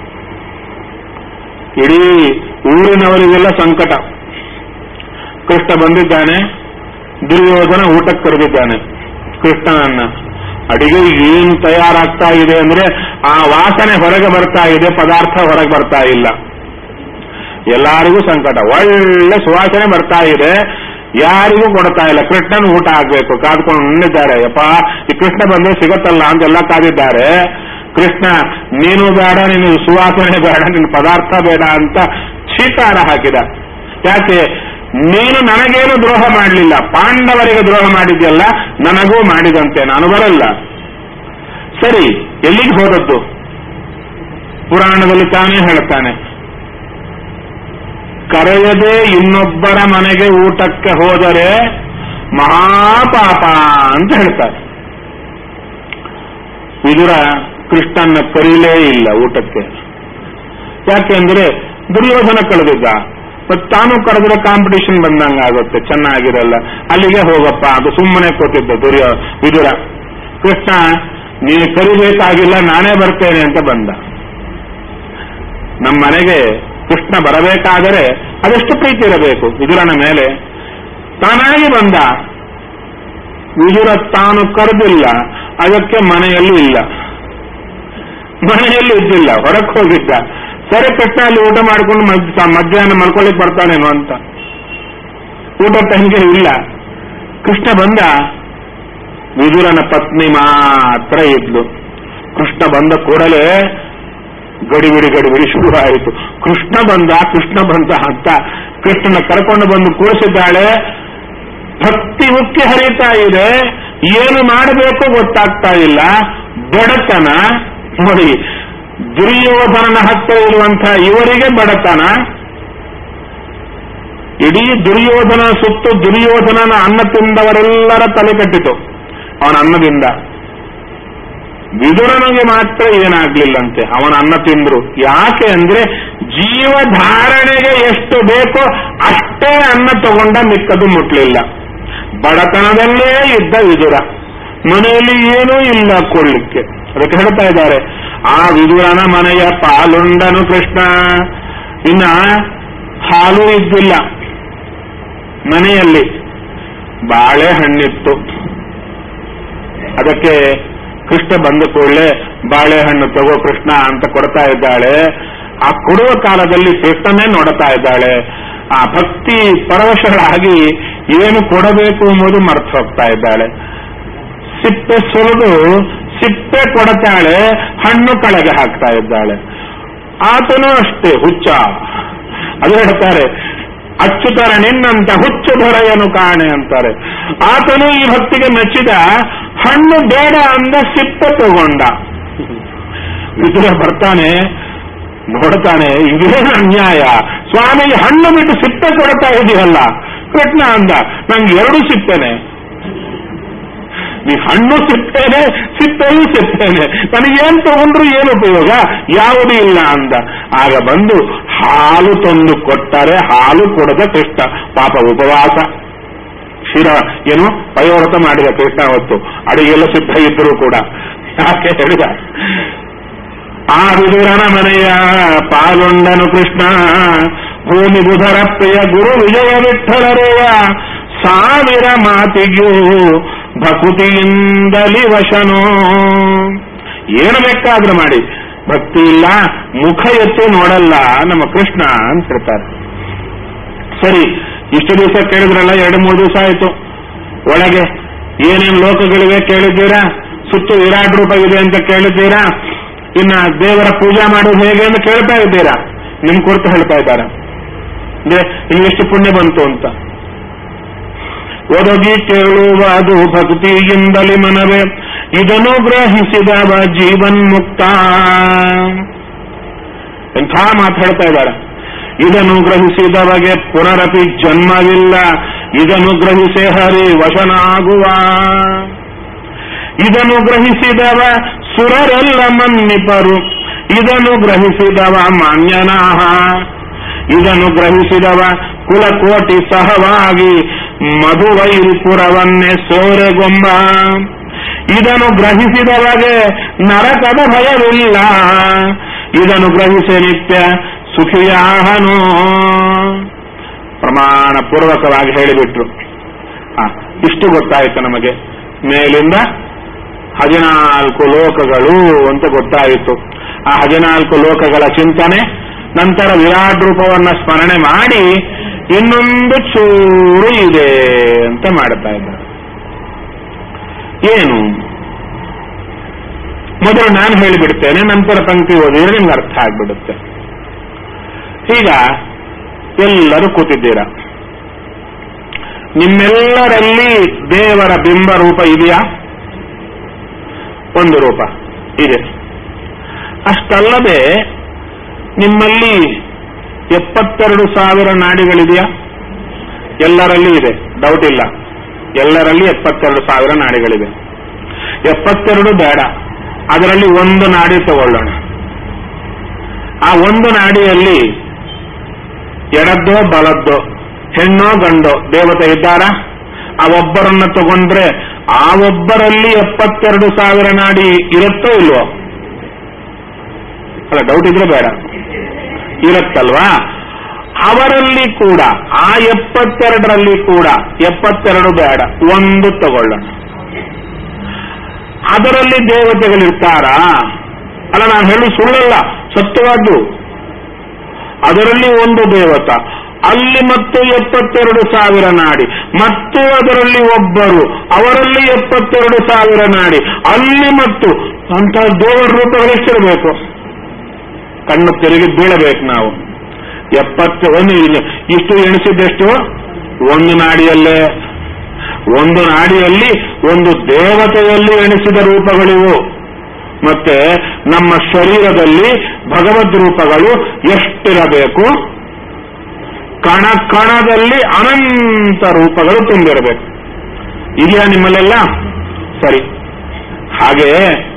ಇಡೀ ಊರಿನವರಿಗೆಲ್ಲ ಸಂಕಟ ಕೃಷ್ಣ ಬಂದಿದ್ದಾನೆ ದುರ್ಯೋಧನ ಊಟಕ್ಕೆ ಕರೆದಿದ್ದಾನೆ ಕೃಷ್ಣನನ್ನ ಅಡಿಗೆ ಏನು ತಯಾರಾಗ್ತಾ ಇದೆ ಅಂದ್ರೆ ಆ ವಾಸನೆ ಹೊರಗೆ ಬರ್ತಾ ಇದೆ ಪದಾರ್ಥ ಹೊರಗೆ ಬರ್ತಾ ಇಲ್ಲ ಎಲ್ಲರಿಗೂ ಸಂಕಟ ಒಳ್ಳೆ ಸುವಾಸನೆ ಬರ್ತಾ ಇದೆ ಯಾರಿಗೂ ಕೊಡ್ತಾ ಇಲ್ಲ ಕೃಷ್ಣನ ಊಟ ಆಗ್ಬೇಕು ಕಾದ್ಕೊಂಡು ನಿಂತಿದ್ದಾರೆ ಯಪ್ಪ ಈ ಕೃಷ್ಣ ಬಂದ್ರೆ ಸಿಗತ್ತಲ್ಲ ಅಂತೆಲ್ಲ ಕಾದಿದ್ದಾರೆ ಕೃಷ್ಣ ನೀನು ಬೇಡ ನೀನು ಸುವಾಸನೆ ಬೇಡ ನಿನ್ನ ಪದಾರ್ಥ ಬೇಡ ಅಂತ ಚೀಕಾರ ಹಾಕಿದ ಯಾಕೆ ನೀನು ನನಗೇನು ದ್ರೋಹ ಮಾಡಲಿಲ್ಲ ಪಾಂಡವರಿಗೆ ದ್ರೋಹ ಮಾಡಿದ್ಯಲ್ಲ ನನಗೂ ಮಾಡಿದಂತೆ ನಾನು ಬರಲ್ಲ ಸರಿ ಎಲ್ಲಿಗೆ ಹೋದದ್ದು ಪುರಾಣದಲ್ಲಿ ತಾನೇ ಹೇಳ್ತಾನೆ ಕರೆಯದೆ ಇನ್ನೊಬ್ಬರ ಮನೆಗೆ ಊಟಕ್ಕೆ ಹೋದರೆ ಮಹಾಪಾಪ ಅಂತ ಹೇಳ್ತಾರೆ ವಿದುರ ಕೃಷ್ಣನ್ನ ಕರೀಲೇ ಇಲ್ಲ ಊಟಕ್ಕೆ ಯಾಕೆಂದ್ರೆ ದುರ್ಯೋಧನ ಕಳೆದಿದ್ದ ಮತ್ತೆ ತಾನು ಕರೆದ್ರೆ ಕಾಂಪಿಟಿಷನ್ ಬಂದಂಗ ಆಗುತ್ತೆ ಚೆನ್ನಾಗಿರಲ್ಲ ಅಲ್ಲಿಗೆ ಹೋಗಪ್ಪ ಅದು ಸುಮ್ಮನೆ ಕೂತಿದ್ದ ದುರ್ಯ ವಿದುರ ಕೃಷ್ಣ ನೀನು ಕರಿಬೇಕಾಗಿಲ್ಲ ನಾನೇ ಬರ್ತೇನೆ ಅಂತ ಬಂದ ನಮ್ಮ ಮನೆಗೆ ಕೃಷ್ಣ ಬರಬೇಕಾದರೆ ಅದೆಷ್ಟು ಪ್ರೀತಿ ಇರಬೇಕು ವಿದುರನ ಮೇಲೆ ತಾನಾಗಿ ಬಂದ ವಿದುರ ತಾನು ಕರೆದಿಲ್ಲ ಅದಕ್ಕೆ ಮನೆಯಲ್ಲಿ ಇಲ್ಲ ಮನೆಯಲ್ಲಿ ಇದ್ದಿಲ್ಲ ಹೊರಕ್ಕೆ ಹೋಗಿದ್ದ ಸರಿ ಕೃಷ್ಣ ಅಲ್ಲಿ ಊಟ ಮಾಡ್ಕೊಂಡು ಮಧ್ಯ- ಮಧ್ಯಾಹ್ನ ಮಲ್ಕೊಳ್ಳಿಕ್ ಬರ್ತಾನೇನೋ ಅಂತ ಊಟ ಟೈಮ್ಗೆ ಇಲ್ಲ ಕೃಷ್ಣ ಬಂದ ವಿದುರನ ಪತ್ನಿ ಮಾತ್ರ ಇದ್ಲು ಕೃಷ್ಣ ಬಂದ ಕೂಡಲೇ ಗಡಿಬಿಡಿ ಗಡಿಬಿಡಿ ಶುರು ಆಯಿತು ಕೃಷ್ಣ ಬಂದ ಕೃಷ್ಣ ಬಂದ ಅಂತ ಕೃಷ್ಣನ ಕರ್ಕೊಂಡು ಬಂದು ಕೂರಿಸಿದ್ದಾಳೆ ಭಕ್ತಿ ಉಕ್ಕಿ ಹರಿತಾ ಇದೆ ಏನು ಮಾಡಬೇಕು ಗೊತ್ತಾಗ್ತಾ ಇಲ್ಲ ಬಡತನ ನೋಡಿ ದುರ್ಯೋಧನನ ಹತ್ತಿರ ಇರುವಂತಹ ಇವರಿಗೆ ಬಡತನ ಇಡೀ ದುರ್ಯೋಧನ ಸುತ್ತು ದುರ್ಯೋಧನನ ಅನ್ನ ತಿಂದವರೆಲ್ಲರ ತಲೆ ಕಟ್ಟಿತು ಅವನ ಅನ್ನದಿಂದ ವಿದುರನಿಗೆ ಮಾತ್ರ ಏನಾಗ್ಲಿಲ್ಲಂತೆ ಅವನ ಅನ್ನ ತಿಂದ್ರು ಯಾಕೆ ಅಂದ್ರೆ ಜೀವಧಾರಣೆಗೆ ಎಷ್ಟು ಬೇಕೋ ಅಷ್ಟೇ ಅನ್ನ ತಗೊಂಡ ಮಿಕ್ಕದು ಮುಟ್ಲಿಲ್ಲ ಬಡತನದಲ್ಲೇ ಇದ್ದ ವಿದುರ ಮನೆಯಲ್ಲಿ ಏನೂ ಇಲ್ಲ ಕೊಡ್ಲಿಕ್ಕೆ ಅದಕ್ಕೆ ಹೇಳ್ತಾ ಇದ್ದಾರೆ ಆ ವಿದುರನ ಮನೆಯ ಪಾಲುಂಡನು ಕೃಷ್ಣ ಇನ್ನ ಹಾಲು ಇದ್ದಿಲ್ಲ ಮನೆಯಲ್ಲಿ ಬಾಳೆಹಣ್ಣಿತ್ತು ಅದಕ್ಕೆ ಕೃಷ್ಣ ಬಂದ ಕೂಡಲೇ ಬಾಳೆಹಣ್ಣು ತಗೋ ಕೃಷ್ಣ ಅಂತ ಕೊಡ್ತಾ ಇದ್ದಾಳೆ ಆ ಕೊಡುವ ಕಾಲದಲ್ಲಿ ಕೃಷ್ಣನೇ ನೋಡ್ತಾ ಇದ್ದಾಳೆ ಆ ಭಕ್ತಿ ಪರವಶರಾಗಿ ಏನು ಕೊಡಬೇಕು ಎಂಬುದು ಮರ್ತು ಹೋಗ್ತಾ ಇದ್ದಾಳೆ ಸಿಪ್ಪೆ ಸುಲಿದು ಸಿಪ್ಪೆ ಕೊಡತಾಳೆ ಹಣ್ಣು ಕಳೆಗೆ ಹಾಕ್ತಾ ಇದ್ದಾಳೆ ಆತನೂ ಅಷ್ಟೇ ಹುಚ್ಚ ಅದು ಹೇಳ್ತಾರೆ ಅಚ್ಚುತರ ನಿನ್ನಂತ ಹುಚ್ಚು ದೊರೆಯನು ಕಾಣೆ ಅಂತಾರೆ ಆತನು ಈ ಭಕ್ತಿಗೆ ಮೆಚ್ಚಿದ ಹಣ್ಣು ಬೇಡ ಅಂದ ಸಿಪ್ಪೆ ತಗೊಂಡ ವಿದುರ ಬರ್ತಾನೆ ನೋಡ್ತಾನೆ ಇದೇನು ಅನ್ಯಾಯ ಸ್ವಾಮಿಗೆ ಹಣ್ಣು ಬಿಟ್ಟು ಸಿಪ್ಪೆ ಕೊಡ್ತಾ ಇದೀಯಲ್ಲ ಕೃಷ್ಣ ಅಂದ ನಂಗೆ ಎರಡು ಸಿಪ್ಪೆನೆ ನೀ ಹಣ್ಣು ಸಿಪ್ಪೇನೆ ಸಿಪ್ಪೆಯೂ ಸಿಪ್ಪೇನೆ ನನಗೇನ್ ತಗೊಂಡ್ರು ಏನು ಉಪಯೋಗ ಯಾವುದೂ ಇಲ್ಲ ಅಂದ ಆಗ ಬಂದು ಹಾಲು ತಂದು ಕೊಟ್ಟರೆ ಹಾಲು ಕೊಡದ ಕೃಷ್ಣ ಪಾಪ ಉಪವಾಸ ಶಿರ ಏನು ಪಯೋವ್ರತ ಮಾಡಿದ ಕೃಷ್ಣ ಅವತ್ತು ಅಡಿಗೆಲ್ಲ ಸಿದ್ಧ ಇದ್ದರೂ ಕೂಡ ಯಾಕೆ ಹೇಳಿದ ಆ ವಿದುರನ ಮನೆಯ ಪಾಲುಂಡನು ಕೃಷ್ಣ ಭೂಮಿ ಬುಧರ ಪ್ರಿಯ ಗುರು ವಿಜಯ ವಿಠಲರೆಯ ಸಾವಿರ ಮಾತಿಗೂ ಭಕುತಿಯಿಂದಲಿ ವಶನೋ ಏನು ಬೇಕಾದ್ರೂ ಮಾಡಿ ಭಕ್ತಿ ಇಲ್ಲ ಮುಖ ಎತ್ತಿ ನೋಡಲ್ಲ ನಮ್ಮ ಕೃಷ್ಣ ಅಂತ ಹೇಳ್ತಾರೆ ಸರಿ ಇಷ್ಟು ದಿವಸ ಕೇಳಿದ್ರಲ್ಲ ಎರಡು ಮೂರು ದಿವಸ ಆಯ್ತು ಒಳಗೆ ಏನೇನು ಲೋಕಗಳಿವೆ ಕೇಳಿದ್ದೀರಾ ಸುತ್ತು ವಿರಾಟ್ ರೂಪ ಇದೆ ಅಂತ ಕೇಳಿದ್ದೀರಾ ಇನ್ನ ದೇವರ ಪೂಜೆ ಮಾಡೋದು ಹೇಗೆ ಅಂತ ಕೇಳ್ತಾ ಇದ್ದೀರಾ ನಿಮ್ ಕುರಿತು ಹೇಳ್ತಾ ಇದ್ದಾರೆ ಅಂದ್ರೆ ನಿಮ್ಗೆಷ್ಟು ಪುಣ್ಯ ಬಂತು ಅಂತ ಒದಗಿ ಕೇಳುವುದು ಭಕ್ತಿಯಿಂದಲೇ ಮನವೇ ಇದನ್ನು ಗ್ರಹಿಸಿದವ ಜೀವನ್ಮುಕ್ತ ಎಂಥ ಮಾತು ಹೇಳ್ತಾ ಇದ್ದಾರೆ ಇದನ್ನು ಗ್ರಹಿಸಿದವಗೆ ಪುನರಪಿ ಜನ್ಮವಿಲ್ಲ ಇದನ್ನು ಗ್ರಹಿಸೆ ಹರಿ ವಶನಾಗುವ ಇದನ್ನು ಗ್ರಹಿಸಿದವ ಸುರರೆಲ್ಲ ಮನ್ನಿಪರು ಇದನ್ನು ಗ್ರಹಿಸಿದವ ಮಾನ್ಯನಾಹ ಇದನ್ನು ಗ್ರಹಿಸಿದವ ಕುಲಕೋಟಿ ಸಹವಾಗಿ ಮಧುವೈರಿಪುರವನ್ನೇ ಸೋರೆಗೊಂಬ ಇದನ್ನು ಗ್ರಹಿಸಿದವಗೆ ನರಕದ ಭಯವಿಲ್ಲ ಇದನ್ನು ಗ್ರಹಿಸಿ ನಿತ್ಯ ಸುಖಿಯಾಹನು ಪ್ರಮಾಣ ಪೂರ್ವಕವಾಗಿ ಹೇಳಿಬಿಟ್ರು ಆ, ಇಷ್ಟು ಗೊತ್ತಾಯಿತು ನಮಗೆ ಮೇಲಿಂದ ಹದಿನಾಲ್ಕು ಲೋಕಗಳು ಅಂತ ಗೊತ್ತಾಯಿತು ಆ ಹದಿನಾಲ್ಕು ಲೋಕಗಳ ಚಿಂತನೆ ನಂತರ ವಿರಾಟ್ ರೂಪವನ್ನ ಸ್ಮರಣೆ ಮಾಡಿ ಇನ್ನೊಂದು ಚೂರು ಇದೆ ಅಂತ ಮಾಡ್ತಾ ಇದ್ದಾರೆ ಏನು ಮೊದಲು ನಾನು ಹೇಳಿಬಿಡ್ತೇನೆ ನಂತರ ಪಂಕ್ತಿ ಓದಿದ್ರೆ ನಿಮ್ಗೆ ಅರ್ಥ ಆಗ್ಬಿಡುತ್ತೆ ಈಗ ಎಲ್ಲರೂ ಕೂತಿದ್ದೀರಾ ನಿಮ್ಮೆಲ್ಲರಲ್ಲಿ ದೇವರ ಬಿಂಬ ರೂಪ ಇದೆಯಾ ಒಂದು ರೂಪ ಇದೆ ಅಷ್ಟಲ್ಲದೆ ನಿಮ್ಮಲ್ಲಿ ಎಪ್ಪತ್ತೆರಡು ಸಾವಿರ ನಾಡಿಗಳಿದೆಯಾ ಎಲ್ಲರಲ್ಲಿ ಇದೆ ಡೌಟ್ ಇಲ್ಲ ಎಲ್ಲರಲ್ಲಿ ಎಪ್ಪತ್ತೆರಡು ಸಾವಿರ ನಾಡಿಗಳಿವೆ ಎಪ್ಪತ್ತೆರಡು ಬೇಡ ಅದರಲ್ಲಿ ಒಂದು ನಾಡಿ ತಗೊಳ್ಳೋಣ ಆ ಒಂದು ನಾಡಿಯಲ್ಲಿ ಎಡದ್ದೋ ಬಲದ್ದೋ ಹೆಣ್ಣೋ ಗಂಡೋ ದೇವತೆ ಇದ್ದಾರಾ ಆ ಒಬ್ಬರನ್ನ ತಗೊಂಡ್ರೆ ಆ ಒಬ್ಬರಲ್ಲಿ ಎಪ್ಪತ್ತೆರಡು ಸಾವಿರ ನಾಡಿ ಇರುತ್ತೋ ಇಲ್ವೋ ಅಲ್ಲ ಡೌಟ್ ಇದ್ರೆ ಬೇಡ ಇರುತ್ತಲ್ವಾ ಅವರಲ್ಲಿ ಕೂಡ ಆ ಎಪ್ಪತ್ತೆರಡರಲ್ಲಿ ಕೂಡ ಎಪ್ಪತ್ತೆರಡು ಬೇಡ ಒಂದು ತಗೊಳ್ಳೋಣ ಅದರಲ್ಲಿ ದೇವತೆಗಳಿರ್ತಾರಾ ಅಲ್ಲ ನಾನು ಹೇಳಿ ಸುಳ್ಳಲ್ಲ ಸತ್ಯವಾದ್ದು ಅದರಲ್ಲಿ ಒಂದು ದೇವತ ಅಲ್ಲಿ ಮತ್ತು ಎಪ್ಪತ್ತೆರಡು ಸಾವಿರ ನಾಡಿ ಮತ್ತು ಅದರಲ್ಲಿ ಒಬ್ಬರು ಅವರಲ್ಲಿ ಎಪ್ಪತ್ತೆರಡು ಸಾವಿರ ನಾಡಿ ಅಲ್ಲಿ ಮತ್ತು ಅಂತ ದೇವರ ರೂಪಗಳು ಎಷ್ಟಿರಬೇಕು ಕಣ್ಣು ತಿರುಗಿ ಬೀಳಬೇಕು ನಾವು ಎಪ್ಪತ್ತು ಒಂದು ಇಲ್ಲ ಇಷ್ಟು ಎಣಿಸಿದ್ದೆಷ್ಟು ಒಂದು ನಾಡಿಯಲ್ಲೇ ಒಂದು ನಾಡಿಯಲ್ಲಿ ಒಂದು ದೇವತೆಯಲ್ಲಿ ಎಣಿಸಿದ ರೂಪಗಳಿವು ಮತ್ತೆ ನಮ್ಮ ಶರೀರದಲ್ಲಿ ಭಗವದ್ ರೂಪಗಳು ಎಷ್ಟಿರಬೇಕು ಕಣ ಕಣದಲ್ಲಿ ಅನಂತ ರೂಪಗಳು ತುಂಬಿರಬೇಕು ಇದೆಯಾ ನಿಮ್ಮಲ್ಲೆಲ್ಲ ಸರಿ ಹಾಗೆ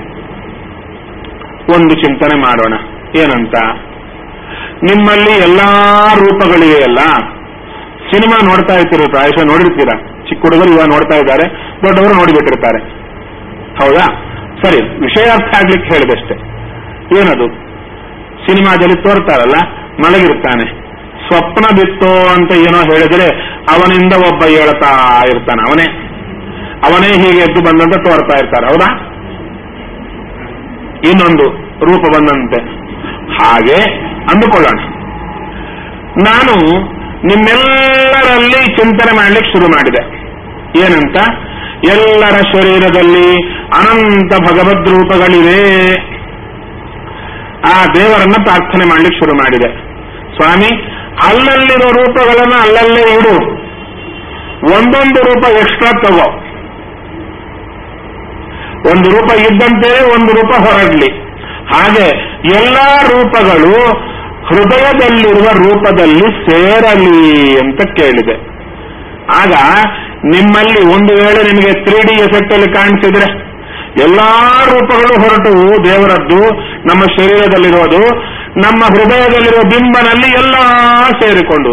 ಒಂದು ಚಿಂತನೆ ಮಾಡೋಣ ಏನಂತ ನಿಮ್ಮಲ್ಲಿ ಎಲ್ಲಾ ರೂಪಗಳಿವೆಯಲ್ಲ ಸಿನಿಮಾ ನೋಡ್ತಾ ಇರ್ತೀರಿ ಪ್ರಾಯಶಃ ನೋಡಿರ್ತೀರಾ ಚಿಕ್ಕ ಹುಡುಗರು ಇವಾಗ ನೋಡ್ತಾ ಇದ್ದಾರೆ ದೊಡ್ಡವರು ನೋಡಿಬಿಟ್ಟಿರ್ತಾರೆ ಹೌದಾ ಸರಿ ವಿಷಯಾರ್ಥ ಆಗ್ಲಿಕ್ಕೆ ಹೇಳಿದಷ್ಟೇ ಏನದು ಸಿನಿಮಾದಲ್ಲಿ ತೋರ್ತಾರಲ್ಲ ಮಲಗಿರ್ತಾನೆ ಸ್ವಪ್ನ ಬಿತ್ತೋ ಅಂತ ಏನೋ ಹೇಳಿದ್ರೆ ಅವನಿಂದ ಒಬ್ಬ ಹೇಳ್ತಾ ಇರ್ತಾನೆ ಅವನೇ ಅವನೇ ಹೀಗೆ ಎದ್ದು ಬಂದಂತ ತೋರ್ತಾ ಇರ್ತಾರೆ ಹೌದಾ ಇನ್ನೊಂದು ರೂಪ ಬಂದಂತೆ ಹಾಗೆ ಅಂದುಕೊಳ್ಳೋಣ ನಾನು ನಿಮ್ಮೆಲ್ಲರಲ್ಲಿ ಚಿಂತನೆ ಮಾಡ್ಲಿಕ್ಕೆ ಶುರು ಮಾಡಿದೆ ಏನಂತ ಎಲ್ಲರ ಶರೀರದಲ್ಲಿ ಅನಂತ ಭಗವದ್ ರೂಪಗಳಿವೆ ಆ ದೇವರನ್ನ ಪ್ರಾರ್ಥನೆ ಮಾಡ್ಲಿಕ್ಕೆ ಶುರು ಮಾಡಿದೆ ಸ್ವಾಮಿ ಅಲ್ಲಲ್ಲಿರೋ ರೂಪಗಳನ್ನು ಅಲ್ಲಲ್ಲೇ ಇಡು ಒಂದೊಂದು ರೂಪ ಎಕ್ಸ್ಟ್ರಾ ತಗೋ ಒಂದು ರೂಪ ಇದ್ದಂತೆ ಒಂದು ರೂಪ ಹೊರಡ್ಲಿ ಹಾಗೆ ಎಲ್ಲಾ ರೂಪಗಳು ಹೃದಯದಲ್ಲಿರುವ ರೂಪದಲ್ಲಿ ಸೇರಲಿ ಅಂತ ಕೇಳಿದೆ ಆಗ ನಿಮ್ಮಲ್ಲಿ ಒಂದು ವೇಳೆ ನಿಮಗೆ ತ್ರೀ ಡಿ ಎಫೆಕ್ಟ್ ಅಲ್ಲಿ ಕಾಣಿಸಿದ್ರೆ ಎಲ್ಲಾ ರೂಪಗಳು ಹೊರಟು ದೇವರದ್ದು ನಮ್ಮ ಶರೀರದಲ್ಲಿರೋದು ನಮ್ಮ ಹೃದಯದಲ್ಲಿರುವ ಬಿಂಬನಲ್ಲಿ ಎಲ್ಲ ಸೇರಿಕೊಂಡು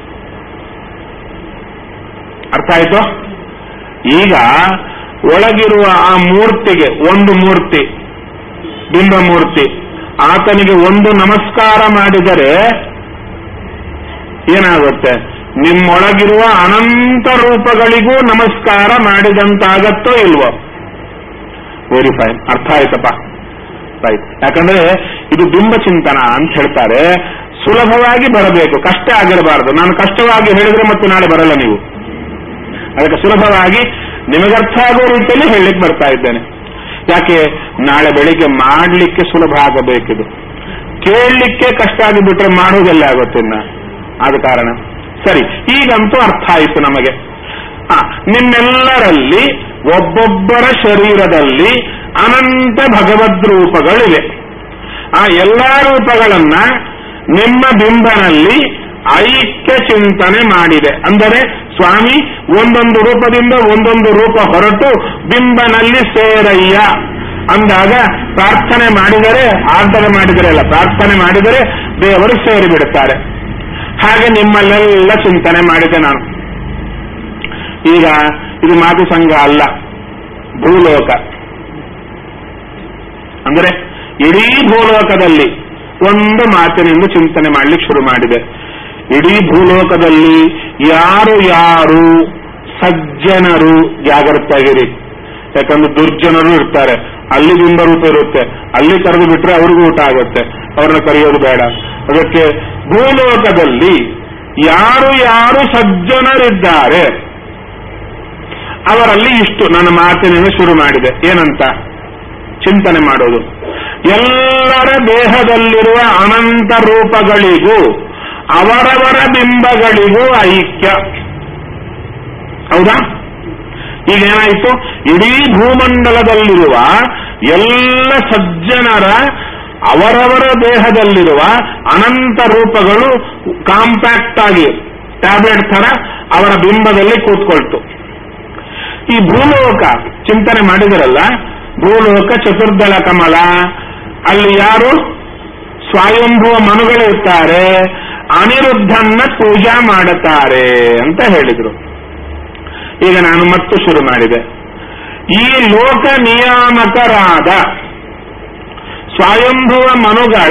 ಅರ್ಥ ಆಯ್ತು ಈಗ ಒಳಗಿರುವ ಆ ಮೂರ್ತಿಗೆ ಒಂದು ಮೂರ್ತಿ ಬಿಂಬ ಮೂರ್ತಿ ಆತನಿಗೆ ಒಂದು ನಮಸ್ಕಾರ ಮಾಡಿದರೆ ಏನಾಗುತ್ತೆ ನಿಮ್ಮೊಳಗಿರುವ ಅನಂತ ರೂಪಗಳಿಗೂ ನಮಸ್ಕಾರ ಮಾಡಿದಂತಾಗತ್ತೋ ಇಲ್ವೋ ವೆರಿ ಫೈನ್ ಅರ್ಥ ಆಯ್ತಪ್ಪ ರೈಟ್ ಯಾಕಂದ್ರೆ ಇದು ಬಿಂಬ ಚಿಂತನ ಅಂತ ಹೇಳ್ತಾರೆ ಸುಲಭವಾಗಿ ಬರಬೇಕು ಕಷ್ಟ ಆಗಿರಬಾರದು ನಾನು ಕಷ್ಟವಾಗಿ ಹೇಳಿದ್ರೆ ಮತ್ತೆ ನಾಳೆ ಬರಲ್ಲ ನೀವು ಅದಕ್ಕೆ ಸುಲಭವಾಗಿ ನಿಮಗರ್ಥ ಆಗೋ ರೀತಿಯಲ್ಲಿ ಹೇಳಲಿಕ್ಕೆ ಬರ್ತಾ ಇದ್ದೇನೆ ಯಾಕೆ ನಾಳೆ ಬೆಳಿಗ್ಗೆ ಮಾಡಲಿಕ್ಕೆ ಸುಲಭ ಆಗಬೇಕಿದು ಕೇಳಲಿಕ್ಕೆ ಕಷ್ಟ ಆಗಿಬಿಟ್ರೆ ಮಾಡೋದೆಲ್ಲ ಆಗುತ್ತಿನ್ನ ಆದ ಕಾರಣ ಸರಿ ಈಗಂತೂ ಅರ್ಥ ಆಯಿತು ನಮಗೆ ಆ, ನಿಮ್ಮೆಲ್ಲರಲ್ಲಿ ಒಬ್ಬೊಬ್ಬರ ಶರೀರದಲ್ಲಿ ಅನಂತ ಭಗವದ್ ರೂಪಗಳಿವೆ ಆ ಎಲ್ಲಾ ರೂಪಗಳನ್ನ ನಿಮ್ಮ ಬಿಂಬನಲ್ಲಿ ಐಕ್ಯ ಚಿಂತನೆ ಮಾಡಿದೆ ಅಂದರೆ ಸ್ವಾಮಿ ಒಂದೊಂದು ರೂಪದಿಂದ ಒಂದೊಂದು ರೂಪ ಹೊರಟು ಬಿಂಬನಲ್ಲಿ ಸೇರಯ್ಯ ಅಂದಾಗ ಪ್ರಾರ್ಥನೆ ಮಾಡಿದರೆ ಆರ್ಧನೆ ಮಾಡಿದರೆ ಅಲ್ಲ ಪ್ರಾರ್ಥನೆ ಮಾಡಿದರೆ ದೇವರು ಸೇರಿಬಿಡುತ್ತಾರೆ ಹಾಗೆ ನಿಮ್ಮಲ್ಲೆಲ್ಲ ಚಿಂತನೆ ಮಾಡಿದೆ ನಾನು ಈಗ ಇದು ಮಾತು ಸಂಘ ಅಲ್ಲ ಭೂಲೋಕ ಅಂದ್ರೆ ಇಡೀ ಭೂಲೋಕದಲ್ಲಿ ಒಂದು ಮಾತಿನಿಂದ ಚಿಂತನೆ ಮಾಡ್ಲಿಕ್ಕೆ ಶುರು ಮಾಡಿದೆ ಇಡೀ ಭೂಲೋಕದಲ್ಲಿ ಯಾರು ಯಾರು ಸಜ್ಜನರು ಜಾಗೃತಾಗಿರಿ ಯಾಕಂದ್ರೆ ದುರ್ಜನರು ಇರ್ತಾರೆ ಅಲ್ಲಿ ಬಿಂಬ ರೂಪ ಇರುತ್ತೆ ಅಲ್ಲಿ ಕರೆದು ಬಿಟ್ರೆ ಅವ್ರಿಗೂ ಊಟ ಆಗುತ್ತೆ ಅವ್ರನ್ನ ಕರೆಯೋದು ಬೇಡ ಅದಕ್ಕೆ ಭೂಲೋಕದಲ್ಲಿ ಯಾರು ಯಾರು ಸಜ್ಜನರಿದ್ದಾರೆ ಅವರಲ್ಲಿ ಇಷ್ಟು ನನ್ನ ಮಾತಿನಿಂದ ಶುರು ಮಾಡಿದೆ ಏನಂತ ಚಿಂತನೆ ಮಾಡೋದು ಎಲ್ಲರ ದೇಹದಲ್ಲಿರುವ ಅನಂತ ರೂಪಗಳಿಗೂ ಅವರವರ ಬಿಂಬಗಳಿಗೂ ಐಕ್ಯ ಹೌದಾ ಈಗ ಏನಾಯಿತು ಇಡೀ ಭೂಮಂಡಲದಲ್ಲಿರುವ ಎಲ್ಲ ಸಜ್ಜನರ ಅವರವರ ದೇಹದಲ್ಲಿರುವ ಅನಂತ ರೂಪಗಳು ಕಾಂಪ್ಯಾಕ್ಟ್ ಆಗಿ ಟ್ಯಾಬ್ಲೆಟ್ ತರ ಅವರ ಬಿಂಬದಲ್ಲಿ ಕೂತ್ಕೊಳ್ತು ಈ ಭೂಲೋಕ ಚಿಂತನೆ ಮಾಡಿದರಲ್ಲ ಭೂಲೋಕ ಚತುರ್ದಳ ಕಮಲ ಅಲ್ಲಿ ಯಾರು ಸ್ವಯಂಭುವ ಮನುಗಳಿರ್ತಾರೆ ಅನಿರುದ್ಧನ್ನ ಪೂಜಾ ಮಾಡುತ್ತಾರೆ ಅಂತ ಹೇಳಿದ್ರು ಈಗ ನಾನು ಮತ್ತು ಶುರು ಮಾಡಿದೆ ಈ ಲೋಕ ನಿಯಾಮಕರಾದ ಸ್ವಯಂಭುವ ಮನುಗಳ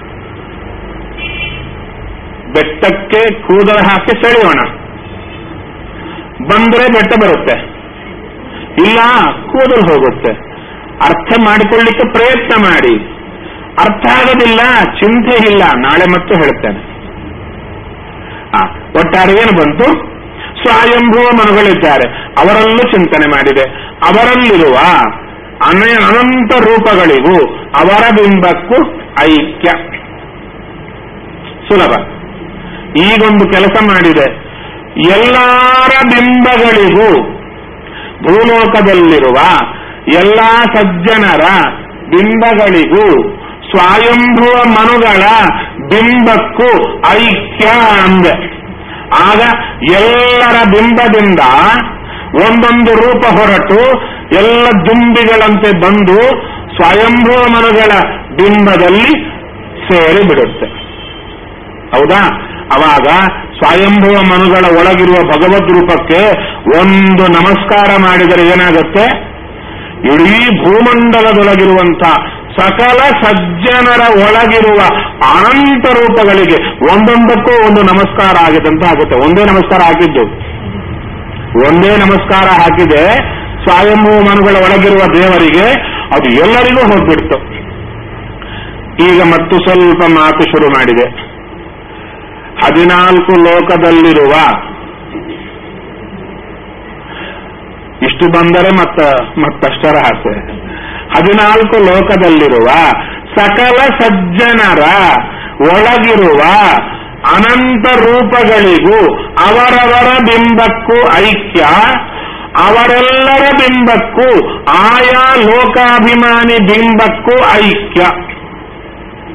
ಬೆಟ್ಟಕ್ಕೆ ಕೂದಲು ಹಾಕಿ ಸೆಳೆಯೋಣ ಬಂದ್ರೆ ಬೆಟ್ಟ ಬರುತ್ತೆ ಇಲ್ಲ ಕೂದಲು ಹೋಗುತ್ತೆ ಅರ್ಥ ಮಾಡಿಕೊಳ್ಳಿಕ್ಕೆ ಪ್ರಯತ್ನ ಮಾಡಿ ಅರ್ಥ ಆಗೋದಿಲ್ಲ ಚಿಂತೆ ಇಲ್ಲ ನಾಳೆ ಮತ್ತು ಹೇಳ್ತೇನೆ ಆ, ಒಟ್ಟಾರೆ ಏನು ಬಂತು ಸ್ವಯಂಭುವ ಮನುಗಳಿದ್ದಾರೆ ಅವರಲ್ಲೂ ಚಿಂತನೆ ಮಾಡಿದೆ ಅವರಲ್ಲಿರುವ ಅನ ಅನಂತ ರೂಪಗಳಿಗೂ ಅವರ ಬಿಂಬಕ್ಕೂ ಐಕ್ಯ ಸುಲಭ ಈಗೊಂದು ಕೆಲಸ ಮಾಡಿದೆ ಎಲ್ಲರ ಬಿಂಬಗಳಿಗೂ ಭೂಲೋಕದಲ್ಲಿರುವ ಎಲ್ಲಾ ಸಜ್ಜನರ ಬಿಂಬಗಳಿಗೂ ಸ್ವಯಂಭುವ ಮನುಗಳ ಬಿಂಬಕ್ಕೂ ಐಕ್ಯ ಅಂದೆ ಆಗ ಎಲ್ಲರ ಬಿಂಬದಿಂದ ಒಂದೊಂದು ರೂಪ ಹೊರಟು ಎಲ್ಲ ದುಂಬಿಗಳಂತೆ ಬಂದು ಸ್ವಯಂಭುವ ಮನುಗಳ ಬಿಂಬದಲ್ಲಿ ಸೇರಿ ಬಿಡುತ್ತೆ ಹೌದಾ ಅವಾಗ ಸ್ವಯಂಭುವ ಮನುಗಳ ಒಳಗಿರುವ ಭಗವದ್ ರೂಪಕ್ಕೆ ಒಂದು ನಮಸ್ಕಾರ ಮಾಡಿದರೆ ಏನಾಗುತ್ತೆ ಇಡೀ ಭೂಮಂಡಲದೊಳಗಿರುವಂತ ಸಕಲ ಸಜ್ಜನರ ಒಳಗಿರುವ ಅನಂತ ರೂಪಗಳಿಗೆ ಒಂದೊಂದಕ್ಕೂ ಒಂದು ನಮಸ್ಕಾರ ಆಗಿದಂತ ಆಗುತ್ತೆ ಒಂದೇ ನಮಸ್ಕಾರ ಹಾಕಿದ್ದು ಒಂದೇ ನಮಸ್ಕಾರ ಹಾಕಿದೆ ಸ್ವಯಂಭೂ ಮನುಗಳ ಒಳಗಿರುವ ದೇವರಿಗೆ ಅದು ಎಲ್ಲರಿಗೂ ಹೋಗ್ಬಿಡ್ತು ಈಗ ಮತ್ತು ಸ್ವಲ್ಪ ಮಾತು ಶುರು ಮಾಡಿದೆ ಹದಿನಾಲ್ಕು ಲೋಕದಲ್ಲಿರುವ ಇಷ್ಟು ಬಂದರೆ ಮತ್ತ ಮತ್ತಷ್ಟರ ಆಸೆ ಹದಿನಾಲ್ಕು ಲೋಕದಲ್ಲಿರುವ ಸಕಲ ಸಜ್ಜನರ ಒಳಗಿರುವ ಅನಂತ ರೂಪಗಳಿಗೂ ಅವರವರ ಬಿಂಬಕ್ಕೂ ಐಕ್ಯ ಅವರೆಲ್ಲರ ಬಿಂಬಕ್ಕೂ ಆಯಾ ಲೋಕಾಭಿಮಾನಿ ಬಿಂಬಕ್ಕೂ ಐಕ್ಯ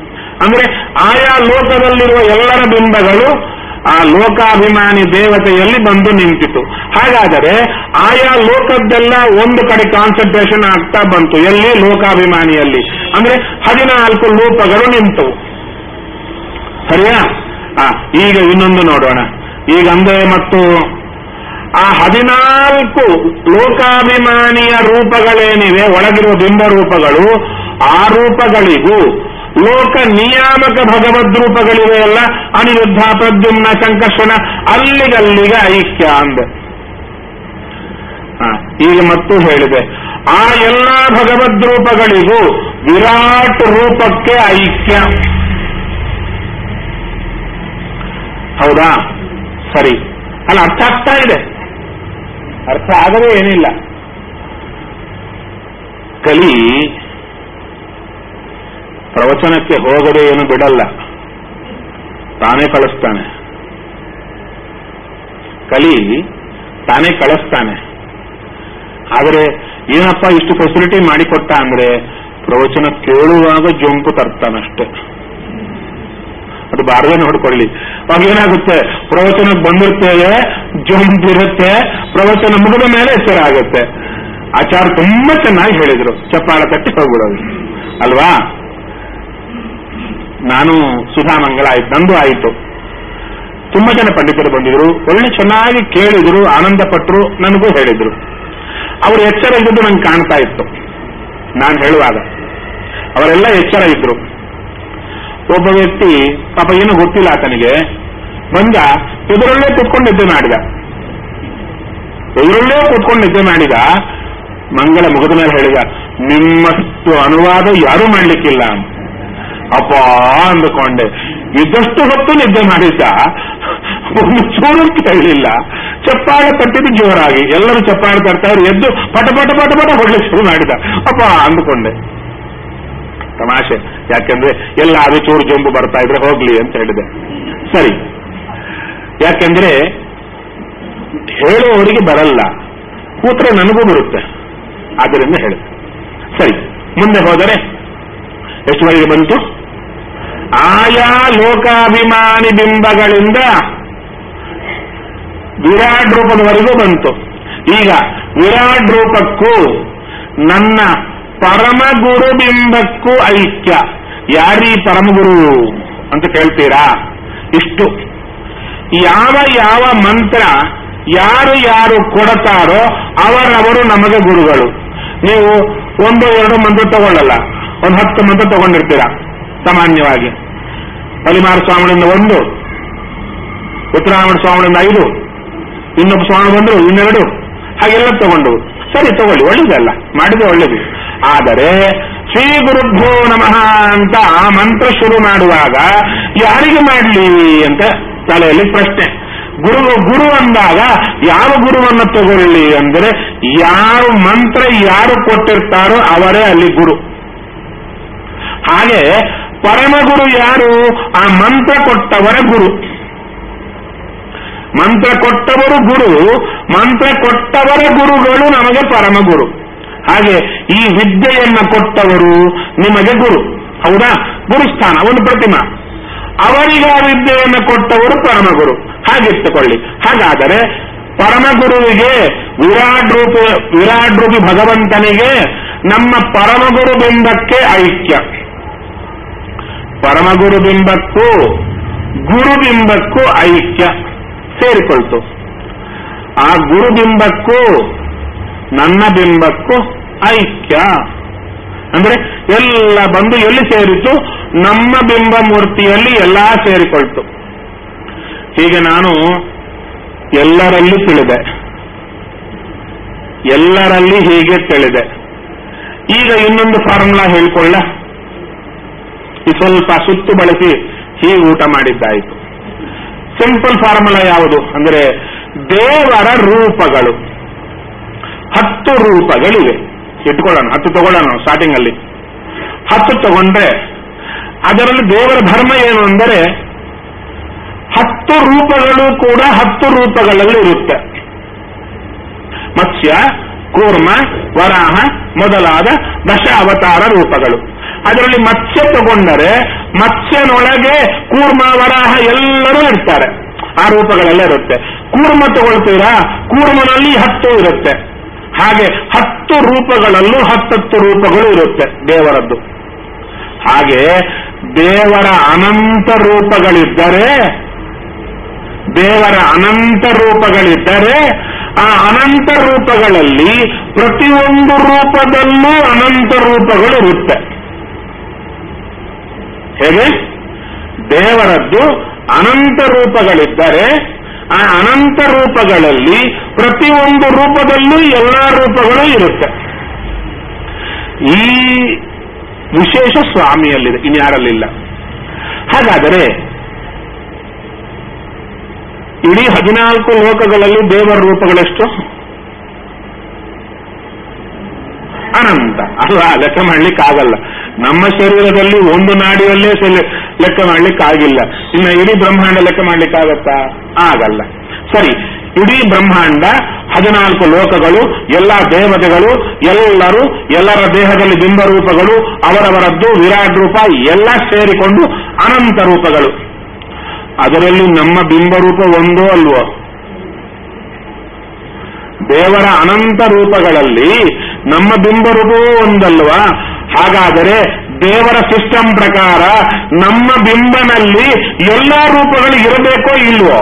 ಅಂದ್ರೆ ಆಯಾ ಲೋಕದಲ್ಲಿರುವ ಎಲ್ಲರ ಬಿಂಬಗಳು ಆ ಲೋಕಾಭಿಮಾನಿ ದೇವತೆಯಲ್ಲಿ ಬಂದು ನಿಂತಿತು ಹಾಗಾದರೆ ಆಯಾ ಲೋಕದ್ದೆಲ್ಲ ಒಂದು ಕಡೆ ಕಾನ್ಸಂಟ್ರೇಷನ್ ಆಗ್ತಾ ಬಂತು ಎಲ್ಲಿ ಲೋಕಾಭಿಮಾನಿಯಲ್ಲಿ ಅಂದ್ರೆ ಹದಿನಾಲ್ಕು ಲೋಕಗಳು ನಿಂತವು ಸರಿಯಾ ಆ, ಈಗ ಇನ್ನೊಂದು ನೋಡೋಣ ಈಗ ಅಂದ್ರೆ ಮತ್ತು ಆ ಹದಿನಾಲ್ಕು ಲೋಕಾಭಿಮಾನಿಯ ರೂಪಗಳೇನಿವೆ ಒಳಗಿರುವ ಬಿಂಬ ರೂಪಗಳು ಆ ರೂಪಗಳಿಗೂ ಲೋಕ ನಿಯಾಮಕ ಭಗವದ್ ರೂಪಗಳಿವೆ ಅಲ್ಲ ಅನಿರುದ್ಧ ಪ್ರದ್ಯುಮ್ನ ಸಂಕರ್ಷಣ ಅಲ್ಲಿಗಲ್ಲಿಗೆ ಐಕ್ಯ ಅಂದೆ ಆ, ಈಗ ಮತ್ತು ಹೇಳಿದೆ ಆ ಎಲ್ಲಾ ಭಗವದ್ ರೂಪಗಳಿಗೂ ವಿರಾಟ್ ರೂಪಕ್ಕೆ ಐಕ್ಯ ಹೌದಾ ಸರಿ ಅಲ್ಲ ಅರ್ಥ ಆಗ್ತಾ ಇದೆ ಅರ್ಥ ಆಗದೇ ಏನಿಲ್ಲ ಕಲಿ ಪ್ರವಚನಕ್ಕೆ ಹೋಗದೆ ಏನು ಬಿಡಲ್ಲ ತಾನೇ ಕಳಿಸ್ತಾನೆ ಕಲಿ ತಾನೇ ಕಳಿಸ್ತಾನೆ ಆದರೆ ಏನಪ್ಪ ಇಷ್ಟು ಫೆಸಿಲಿಟಿ ಮಾಡಿಕೊಟ್ಟ ಅಂದ್ರೆ ಪ್ರವಚನ ಕೇಳುವಾಗ ಜೊಂಪು ತರ್ತಾನಷ್ಟೆ ಅದು ಬಾರದೆ ನೋಡ್ಕೊಳ್ಳಿ ಅವಾಗ ಏನಾಗುತ್ತೆ ಪ್ರವಚನಕ್ಕೆ ಬಂದಿರ್ತೇವೆ ಜೊಂಬಿರುತ್ತೆ ಪ್ರವಚನ ಮುಗಿದ ಮೇಲೆ ಎಚ್ಚರ ಆಗುತ್ತೆ ಆಚಾರ ತುಂಬಾ ಚೆನ್ನಾಗಿ ಹೇಳಿದ್ರು ಚಪ್ಪಾಳ ತಟ್ಟಿ ಹೋಗ್ಬಿಡೋದು ಅಲ್ವಾ ನಾನು ಸುಧಾಮಂಗಲ ಆಯ್ತು ನಂದು ಆಯಿತು ತುಂಬಾ ಜನ ಪಂಡಿತರು ಬಂದಿದ್ರು ಒಳ್ಳೆ ಚೆನ್ನಾಗಿ ಕೇಳಿದ್ರು ಆನಂದ ಪಟ್ಟರು ನನಗೂ ಹೇಳಿದ್ರು ಅವರು ಎಚ್ಚರ ಇದ್ದದ್ದು ನಂಗೆ ಕಾಣ್ತಾ ಇತ್ತು ನಾನು ಹೇಳುವಾಗ ಅವರೆಲ್ಲ ಎಚ್ಚರ ಇದ್ರು ಒಬ್ಬ ವ್ಯಕ್ತಿ ಪಾಪ ಏನು ಗೊತ್ತಿಲ್ಲ ಆತನಿಗೆ ಬಂದ ಎದುರಲ್ಲೇ ಕುತ್ಕೊಂಡು ನಿದ್ದೆ ಮಾಡಿದ ಎದುರಲ್ಲೇ ಕುತ್ಕೊಂಡು ನಿದ್ದೆ ಮಾಡಿದ ಮಂಗಳ ಮುಗಿದ ಮೇಲೆ ಹೇಳಿದ ನಿಮ್ಮಷ್ಟು ಅನುವಾದ ಯಾರೂ ಮಾಡ್ಲಿಕ್ಕಿಲ್ಲ ಅಂತ ಅಪ್ಪ ಅಂದುಕೊಂಡೆ ಇದ್ದಷ್ಟು ಹೊತ್ತು ನಿದ್ದೆ ಮಾಡಿದ್ದ ಒಂದು ಚೂರು ಕೇಳಲಿಲ್ಲ ಚಪ್ಪಾಳೆ ತಟ್ಟಿದ್ದು ಜೋರಾಗಿ ಎಲ್ಲರೂ ಚಪ್ಪಾಳೆ ತರ್ತಾರೆ ಎದ್ದು ಪಟ ಪಟ ಪಟ ಪಟ ಹೊಡ್ಲಿಕ್ಕೆ ಶುರು ಮಾಡಿದ ಅಪ್ಪ ಅಂದುಕೊಂಡೆ ತಮಾಷೆ ಯಾಕೆಂದ್ರೆ ಎಲ್ಲ ಅದು ಚೂರು ಜೊಂಬು ಬರ್ತಾ ಇದ್ರೆ ಹೋಗ್ಲಿ ಅಂತ ಹೇಳಿದೆ ಸರಿ ಯಾಕೆಂದ್ರೆ ಹೇಳುವವರಿಗೆ ಬರಲ್ಲ ಕೂತ್ರೆ ನನಗೂ ಬರುತ್ತೆ ಆದ್ದರಿಂದ ಹೇಳಿದೆ ಸರಿ ಮುಂದೆ ಹೋದರೆ ಎಷ್ಟುವರೆಗೆ ಬಂತು ಆಯಾ ಲೋಕಾಭಿಮಾನಿ ಬಿಂಬಗಳಿಂದ ವಿರಾಟ್ ರೂಪದವರೆಗೂ ಬಂತು ಈಗ ವಿರಾಟ್ ರೂಪಕ್ಕೂ ನನ್ನ ಪರಮಗುರು ಬಿಂಬಕ್ಕೂ ಐಕ್ಯ ಯಾರೀ ಪರಮಗುರು ಅಂತ ಕೇಳ್ತೀರಾ ಇಷ್ಟು ಯಾವ ಯಾವ ಮಂತ್ರ ಯಾರು ಯಾರು ಕೊಡತಾರೋ ಅವರವರು ನಮಗೆ ಗುರುಗಳು ನೀವು ಒಂದು ಎರಡು ಮಂತ್ರ ತಗೊಳ್ಳಲ್ಲ ಒಂದು ಹತ್ತು ಮಂತ್ರ ತಗೊಂಡಿರ್ತೀರಾ ಸಾಮಾನ್ಯವಾಗಿ ಬಲಿಮಾರ ಸ್ವಾಮಿಗಳಿಂದ ಒಂದು ಉತ್ತರಾಯಣ ಸ್ವಾಮಿಗಳಿಂದ ಐದು ಇನ್ನೊಬ್ಬ ಸ್ವಾಮಿ ಬಂದ್ರು ಇನ್ನೆರಡು ಹಾಗೆಲ್ಲ ತಗೊಂಡು ಸರಿ ತಗೊಳ್ಳಿ ಒಳ್ಳೇದಲ್ಲ ಮಾಡಿದ್ರೆ ಒಳ್ಳೇದು ಆದರೆ ಶ್ರೀ ಗುರುಭ್ಯೋ ನಮಃ ಅಂತ ಆ ಮಂತ್ರ ಶುರು ಮಾಡುವಾಗ ಯಾರಿಗೆ ಮಾಡಲಿ ಅಂತ ತಲೆಯಲ್ಲಿ ಪ್ರಶ್ನೆ ಗುರು ಗುರು ಅಂದಾಗ ಯಾವ ಗುರುವನ್ನು ತಗೊಳ್ಳಿ ಅಂದರೆ ಯಾವ ಮಂತ್ರ ಯಾರು ಕೊಟ್ಟಿರ್ತಾರೋ ಅವರೇ ಅಲ್ಲಿ ಗುರು ಹಾಗೆ ಪರಮಗುರು ಯಾರು ಆ ಮಂತ್ರ ಕೊಟ್ಟವರ ಗುರು ಮಂತ್ರ ಕೊಟ್ಟವರು ಗುರು ಮಂತ್ರ ಕೊಟ್ಟವರ ಗುರುಗಳು ನಮಗೆ ಪರಮಗುರು ಹಾಗೆ ಈ ವಿದ್ಯೆಯನ್ನ ಕೊಟ್ಟವರು ನಿಮಗೆ ಗುರು ಹೌದಾ ಗುರುಸ್ಥಾನ ಒಂದು ಪ್ರತಿಮಾ ಅವರಿಗೆ ಆ ವಿದ್ಯೆಯನ್ನು ಕೊಟ್ಟವರು ಪರಮಗುರು ಹಾಗಿಟ್ಟುಕೊಳ್ಳಿ ಹಾಗಾದರೆ ಪರಮಗುರುವಿಗೆ ವಿರಾಟ್ ರೂಪ ವಿರಾಟ್ ರೂಪಿ ಭಗವಂತನಿಗೆ ನಮ್ಮ ಪರಮಗುರು ಬಿಂಬಕ್ಕೆ ಐಕ್ಯ ಪರಮಗುರು ಬಿಂಬಕ್ಕೂ ಗುರುಬಿಂಬಕ್ಕೂ ಐಕ್ಯ ಸೇರಿಕೊಳ್ತು ಆ ಗುರುಬಿಂಬಕ್ಕೂ ನನ್ನ ಬಿಂಬಕ್ಕೂ ಐಕ್ಯ ಅಂದ್ರೆ ಎಲ್ಲ ಬಂದು ಎಲ್ಲಿ ಸೇರಿತು ನಮ್ಮ ಬಿಂಬ ಮೂರ್ತಿಯಲ್ಲಿ ಎಲ್ಲಾ ಸೇರಿಕೊಳ್ತು ಹೀಗೆ ನಾನು ಎಲ್ಲರಲ್ಲಿ ತಿಳಿದೆ ಎಲ್ಲರಲ್ಲಿ ಹೀಗೆ ತಿಳಿದೆ ಈಗ ಇನ್ನೊಂದು ಫಾರ್ಮುಲಾ ಹೇಳ್ಕೊಳ್ಳ ಈ ಸ್ವಲ್ಪ ಸುತ್ತು ಬಳಸಿ ಹೀಗೆ ಊಟ ಮಾಡಿದ್ದಾಯಿತು ಸಿಂಪಲ್ ಫಾರ್ಮುಲಾ ಯಾವುದು ಅಂದ್ರೆ ದೇವರ ರೂಪಗಳು ಹತ್ತು ರೂಪಗಳಿವೆ ಇಟ್ಕೊಳ್ಳೋಣ ಹತ್ತು ತಗೊಳ್ಳೋಣ ಸ್ಟಾರ್ಟಿಂಗ್ ಅಲ್ಲಿ ಹತ್ತು ತಗೊಂಡ್ರೆ ಅದರಲ್ಲಿ ದೇವರ ಧರ್ಮ ಏನು ಅಂದರೆ ಹತ್ತು ರೂಪಗಳು ಕೂಡ ಹತ್ತು ರೂಪಗಳಲ್ಲಿ ಇರುತ್ತೆ ಮತ್ಸ್ಯ ಕೂರ್ಮ ವರಾಹ ಮೊದಲಾದ ದಶ ಅವತಾರ ರೂಪಗಳು ಅದರಲ್ಲಿ ಮತ್ಸ್ಯ ತಗೊಂಡರೆ ಮತ್ಸ್ಯನೊಳಗೆ ಕೂರ್ಮ ವರಾಹ ಎಲ್ಲರೂ ಇರ್ತಾರೆ ಆ ರೂಪಗಳೆಲ್ಲ ಇರುತ್ತೆ ಕೂರ್ಮ ತಗೊಳ್ತೀರಾ ಕೂರ್ಮನಲ್ಲಿ ಹತ್ತು ಇರುತ್ತೆ ಹಾಗೆ ಹತ್ತು ರೂಪಗಳಲ್ಲೂ ಹತ್ತತ್ತು ರೂಪಗಳು ಇರುತ್ತೆ ದೇವರದ್ದು ಹಾಗೆ ದೇವರ ಅನಂತ ರೂಪಗಳಿದ್ದರೆ ದೇವರ ಅನಂತ ರೂಪಗಳಿದ್ದರೆ ಆ ಅನಂತ ರೂಪಗಳಲ್ಲಿ ಪ್ರತಿಯೊಂದು ರೂಪದಲ್ಲೂ ಅನಂತ ರೂಪಗಳು ಇರುತ್ತೆ ಹೇಗೆ ದೇವರದ್ದು ಅನಂತ ರೂಪಗಳಿದ್ದರೆ ಆ ಅನಂತ ರೂಪಗಳಲ್ಲಿ ಪ್ರತಿಯೊಂದು ರೂಪದಲ್ಲೂ ಎಲ್ಲಾ ರೂಪಗಳು ಇರುತ್ತೆ ಈ ವಿಶೇಷ ಸ್ವಾಮಿಯಲ್ಲಿದೆ ಇನ್ಯಾರಲ್ಲಿಲ್ಲ ಹಾಗಾದರೆ ಇಡೀ ಹದಿನಾಲ್ಕು ಲೋಕಗಳಲ್ಲಿ ದೇವರ ರೂಪಗಳೆಷ್ಟು ಅನಂತ ಅಲ್ವಾ ಲೆಕ್ಕ ಮಾಡ್ಲಿಕ್ಕಾಗಲ್ಲ ನಮ್ಮ ಶರೀರದಲ್ಲಿ ಒಂದು ನಾಡಿಯಲ್ಲೇ ಸೆಲೆ- ಲೆಕ್ಕ ಮಾಡ್ಲಿಕ್ಕಾಗಿಲ್ಲ ಇನ್ನು ಇಡೀ ಬ್ರಹ್ಮಾಂಡ ಲೆಕ್ಕ ಮಾಡ್ಲಿಕ್ಕಾಗತ್ತಾ ಆಗಲ್ಲ ಸರಿ ಇಡೀ ಬ್ರಹ್ಮಾಂಡ ಹದಿನಾಲ್ಕು ಲೋಕಗಳು ಎಲ್ಲ ದೇವತೆಗಳು ಎಲ್ಲರೂ ಎಲ್ಲರ ದೇಹದಲ್ಲಿ ಬಿಂಬರೂಪಗಳು ಅವರವರದ್ದು ವಿರಾಟ್ ರೂಪ ಎಲ್ಲ ಸೇರಿಕೊಂಡು ಅನಂತ ರೂಪಗಳು ಅದರಲ್ಲಿ ನಮ್ಮ ಬಿಂಬರೂಪ ಒಂದೋ ಅಲ್ವೋ ದೇವರ ಅನಂತ ರೂಪಗಳಲ್ಲಿ ನಮ್ಮ ಬಿಂಬರೂಪವೂ ಒಂದಲ್ವಾ ಹಾಗಾದರೆ ದೇವರ ಸಿಸ್ಟಮ್ ಪ್ರಕಾರ ನಮ್ಮ ಬಿಂಬನಲ್ಲಿ ಎಲ್ಲಾ ರೂಪಗಳು ಇರಬೇಕೋ ಇಲ್ವೋ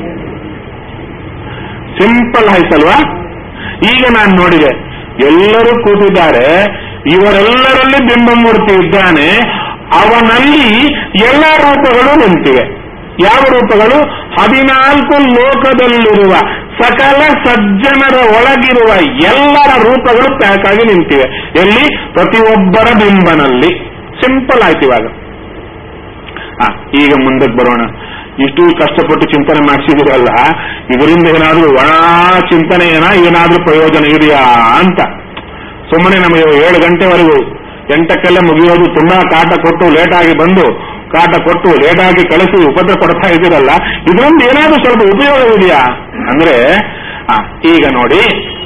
ಸಿಂಪಲ್ ಆಯ್ತಲ್ವಾ ಈಗ ನಾನು ನೋಡಿದೆ ಎಲ್ಲರೂ ಕೂತಿದ್ದಾರೆ ಇವರೆಲ್ಲರಲ್ಲಿ ಬಿಂಬಮೂರ್ತಿ ಇದ್ದಾನೆ ಅವನಲ್ಲಿ ಎಲ್ಲ ರೂಪಗಳು ನಿಂತಿವೆ ಯಾವ ರೂಪಗಳು ಹದಿನಾಲ್ಕು ಲೋಕದಲ್ಲಿರುವ ಸಕಲ ಸಜ್ಜನರ ಒಳಗಿರುವ ಎಲ್ಲರ ರೂಪಗಳು ಪ್ಯಾಕ್ ಆಗಿ ನಿಂತಿವೆ ಎಲ್ಲಿ ಪ್ರತಿಯೊಬ್ಬರ ಬಿಂಬನಲ್ಲಿ ಸಿಂಪಲ್ ಆಯ್ತು ಇವಾಗ ಆ, ಈಗ ಮುಂದಕ್ಕೆ ಬರೋಣ ಇಷ್ಟು ಕಷ್ಟಪಟ್ಟು ಚಿಂತನೆ ಮಾಡಿಸಿದಿರಲ್ಲ ಇದರಿಂದ ಏನಾದ್ರೂ ಒಣ ಚಿಂತನೆ ಏನ ಏನಾದ್ರೂ ಪ್ರಯೋಜನ ಇದೆಯಾ ಅಂತ ಸುಮ್ಮನೆ ನಮಗೆ ಏಳು ಗಂಟೆವರೆಗೂ ಎಂಟಕ್ಕೆಲ್ಲ ಮುಗಿಯೋದು ತುಂಬಾ ಕಾಟ ಕೊಟ್ಟು ಲೇಟ್ ಆಗಿ ಬಂದು ಕಾಟ ಕೊಟ್ಟು ಲೇಟ್ ಆಗಿ ಕಳಿಸಿ ಉಪದ್ರ ಕೊಡ್ತಾ ಇದ್ದೀರಲ್ಲ ಇದರಿಂದ ಏನಾದ್ರೂ ಸ್ವಲ್ಪ ಉಪಯೋಗವಿದೆಯಾ ಅಂದ್ರೆ ಆ, ಈಗ ನೋಡಿ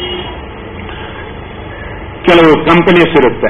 ಕೆಲವು ಕಂಪನೀಸ್ ಇರುತ್ತೆ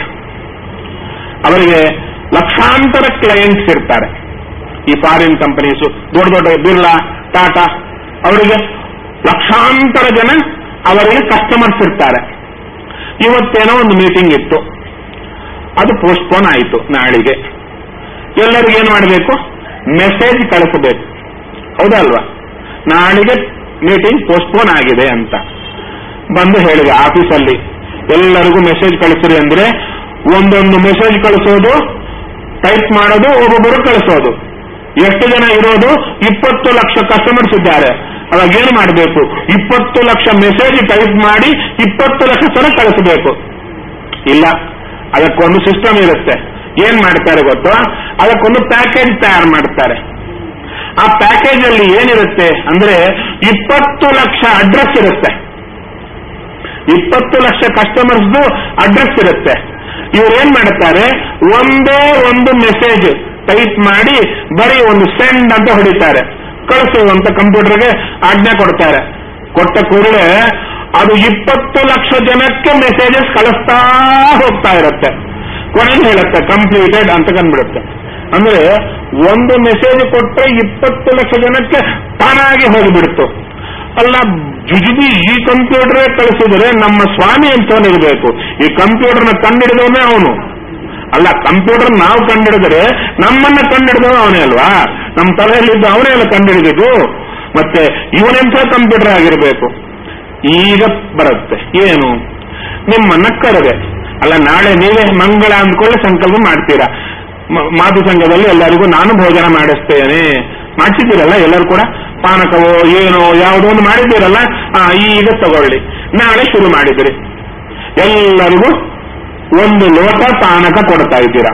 ಅವರಿಗೆ ಲಕ್ಷಾಂತರ ಕ್ಲೈಂಟ್ಸ್ ಇರ್ತಾರೆ ಈ ಫಾರಿನ್ ಕಂಪನೀಸು ದೊಡ್ಡ ದೊಡ್ಡ ಬಿರ್ಲಾ ಟಾಟಾ ಅವರಿಗೆ ಲಕ್ಷಾಂತರ ಜನ ಅವರಿಗೆ ಕಸ್ಟಮರ್ಸ್ ಇರ್ತಾರೆ ಇವತ್ತೇನೋ ಒಂದು ಮೀಟಿಂಗ್ ಇತ್ತು ಅದು ಪೋಸ್ಟ್ಪೋನ್ ಆಯಿತು ನಾಳಿಗೆ ಎಲ್ಲರಿಗೂ ಏನು ಮಾಡಬೇಕು ಮೆಸೇಜ್ ಕಳಿಸಬೇಕು ಹೌದಲ್ವಾ ನಾಳಿಗೆ ಮೀಟಿಂಗ್ ಪೋಸ್ಟ್ಪೋನ್ ಆಗಿದೆ ಅಂತ ಬಂದು ಹೇಳಿದೆ ಆಫೀಸಲ್ಲಿ ಎಲ್ಲರಿಗೂ ಮೆಸೇಜ್ ಕಳಿಸ್ರಿ ಅಂದ್ರೆ ಒಂದೊಂದು ಮೆಸೇಜ್ ಕಳಿಸೋದು ಟೈಪ್ ಮಾಡೋದು ಒಬ್ಬೊಬ್ಬರು ಕಳಿಸೋದು ಎಷ್ಟು ಜನ ಇರೋದು ಇಪ್ಪತ್ತು ಲಕ್ಷ ಕಸ್ಟಮರ್ಸ್ ಇದ್ದಾರೆ ಅವಾಗ ಏನು ಮಾಡಬೇಕು ಇಪ್ಪತ್ತು ಲಕ್ಷ ಮೆಸೇಜ್ ಟೈಪ್ ಮಾಡಿ ಇಪ್ಪತ್ತು ಲಕ್ಷ ಸಲ ಕಳಿಸಬೇಕು ಇಲ್ಲ ಅದಕ್ಕೊಂದು ಸಿಸ್ಟಮ್ ಇರುತ್ತೆ ಏನ್ ಮಾಡ್ತಾರೆ ಗೊತ್ತಾ ಅದಕ್ಕೊಂದು ಪ್ಯಾಕೇಜ್ ತಯಾರು ಮಾಡ್ತಾರೆ ಆ ಪ್ಯಾಕೇಜ್ ಅಲ್ಲಿ ಏನಿರುತ್ತೆ ಅಂದ್ರೆ ಇಪ್ಪತ್ತು ಲಕ್ಷ ಅಡ್ರೆಸ್ ಇರುತ್ತೆ ಇಪ್ಪತ್ತು ಲಕ್ಷ ಕಸ್ಟಮರ್ಸ್ದು ಅಡ್ರೆಸ್ ಇರುತ್ತೆ ಇವ್ರು ಏನ್ ಮಾಡ್ತಾರೆ ಒಂದೇ ಒಂದು ಮೆಸೇಜ್ ಟೈಪ್ ಮಾಡಿ ಬರೀ ಒಂದು ಸೆಂಡ್ ಅಂತ ಹೊಡಿತಾರೆ ಕಳಿಸುವಂತ ಕಂಪ್ಯೂಟರ್ಗೆ ಆಜ್ಞೆ ಕೊಡ್ತಾರೆ ಕೊಟ್ಟ ಕೂಡಲೇ ಅದು ಇಪ್ಪತ್ತು ಲಕ್ಷ ಜನಕ್ಕೆ ಮೆಸೇಜಸ್ ಕಳಿಸ್ತಾ ಹೋಗ್ತಾ ಇರುತ್ತೆ ಕೊನೆಗೆ ಹೇಳುತ್ತೆ ಕಂಪ್ಲೀಟೆಡ್ ಅಂತ ಕಂಡ್ಬಿಡುತ್ತೆ ಅಂದ್ರೆ ಒಂದು ಮೆಸೇಜ್ ಕೊಟ್ಟರೆ ಇಪ್ಪತ್ತು ಲಕ್ಷ ಜನಕ್ಕೆ ತಾನಾಗಿ ಹೋಗಿಬಿಡ್ತು ಅಲ್ಲ ಜುಜುಬಿ ಈ ಕಂಪ್ಯೂಟರ್ ಕಳಿಸಿದ್ರೆ ನಮ್ಮ ಸ್ವಾಮಿ ಅಂತವನಿರಬೇಕು ಈ ಕಂಪ್ಯೂಟರ್ನ ಕಂಡಿಡಿದವನೇ ಅವನು ಅಲ್ಲ ಕಂಪ್ಯೂಟರ್ ನಾವು ಕಂಡಿಡಿದ್ರೆ ನಮ್ಮನ್ನ ಕಂಡಿಡಿದವ ಅವನೇ ಅಲ್ವಾ ನಮ್ಮ ತಲೆಯಲ್ಲಿದ್ದ ಅವನೇ ಅಲ್ಲ ಕಂಡಿಡಿದಿದ್ದು ಮತ್ತೆ ಇವನೆಂಥ ಕಂಪ್ಯೂಟರ್ ಆಗಿರಬೇಕು ಈಗ ಬರುತ್ತೆ ಏನು ನಿಮ್ಮನ್ನ ಕರೆದೆ ಅಲ್ಲ ನಾಳೆ ನೀವೇ ಮಂಗಳ ಅಂದ್ಕೊಳ್ಳಿ ಸಂಕಲ್ಪ ಮಾಡ್ತೀರಾ ಮ- ಮಾತು ಸಂಘದಲ್ಲಿ ಎಲ್ಲರಿಗೂ ನಾನು ಭೋಜನ ಮಾಡಿಸ್ತೇನೆ ಮಾಡಿಸಿದ್ದೀರಲ್ಲ ಎಲ್ಲರೂ ಕೂಡ ಪಾನಕವೋ ಏನೋ ಯಾವುದೋ ಒಂದು ಮಾಡಿದ್ದೀರಲ್ಲ ಆ, ಈಗ ತಗೊಳ್ಳಿ ನಾಳೆ ಶುರು ಮಾಡಿದಿರಿ ಎಲ್ಲರಿಗೂ ಒಂದು ಲೋಟ ಪಾನಕ ಕೊಡ್ತಾ ಇದ್ದೀರಾ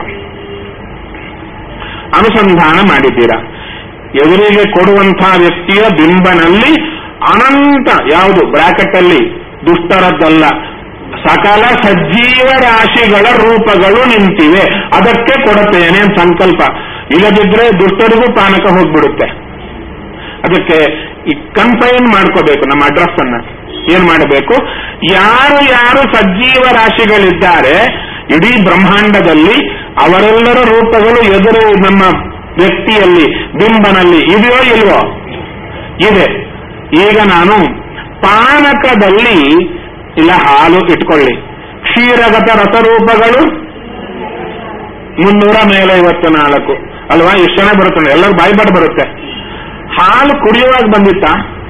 ಅನುಸಂಧಾನ ಮಾಡಿದ್ದೀರಾ ಎದುರಿಗೆ ಕೊಡುವಂತಹ ವ್ಯಕ್ತಿಯ ಬಿಂಬನಲ್ಲಿ ಅನಂತ ಯಾವುದು ಬ್ರಾಕೆಟ್ ಅಲ್ಲಿ ದುಷ್ಟರದ್ದಲ್ಲ ಸಕಲ ಸಜ್ಜೀವ ರಾಶಿಗಳ ರೂಪಗಳು ನಿಂತಿವೆ ಅದಕ್ಕೆ ಕೊಡುತ್ತೇನೆ ಅಂತ ಸಂಕಲ್ಪ ಇಲ್ಲದಿದ್ರೆ ದುಷ್ಟರಿಗೂ ಪಾನಕ ಹೋಗ್ಬಿಡುತ್ತೆ ಅದಕ್ಕೆ ಈ ಕನ್ಫೈನ್ ಮಾಡ್ಕೋಬೇಕು ನಮ್ಮ ಅಡ್ರೆಸ್ ಅನ್ನ ಏನ್ ಮಾಡಬೇಕು ಯಾರು ಯಾರು ಸಜ್ಜೀವ ರಾಶಿಗಳಿದ್ದಾರೆ ಇಡೀ ಬ್ರಹ್ಮಾಂಡದಲ್ಲಿ ಅವರೆಲ್ಲರ ರೂಪಗಳು ಎದುರು ನಮ್ಮ ವ್ಯಕ್ತಿಯಲ್ಲಿ ಬಿಂಬನಲ್ಲಿ ಇದೆಯೋ ಇಲ್ವೋ ಇದೆ ಈಗ ನಾನು ಪಾನಕದಲ್ಲಿ ಇಲ್ಲ ಹಾಲು ಇಟ್ಕೊಳ್ಳಿ ಕ್ಷೀರಗತ ರಸರೂಪಗಳು ಮುನ್ನೂರ ಮೇಲೆ ಐವತ್ತು ನಾಲ್ಕು ಅಲ್ವಾ ಎಷ್ಟು ಜನ ಬರುತ್ತೆ ಎಲ್ಲರೂ ಬಾಯ್ಪಾಟ್ ಬರುತ್ತೆ ಹಾಲು ಕುಡಿಯುವಾಗ ಬಂದಿತ್ತ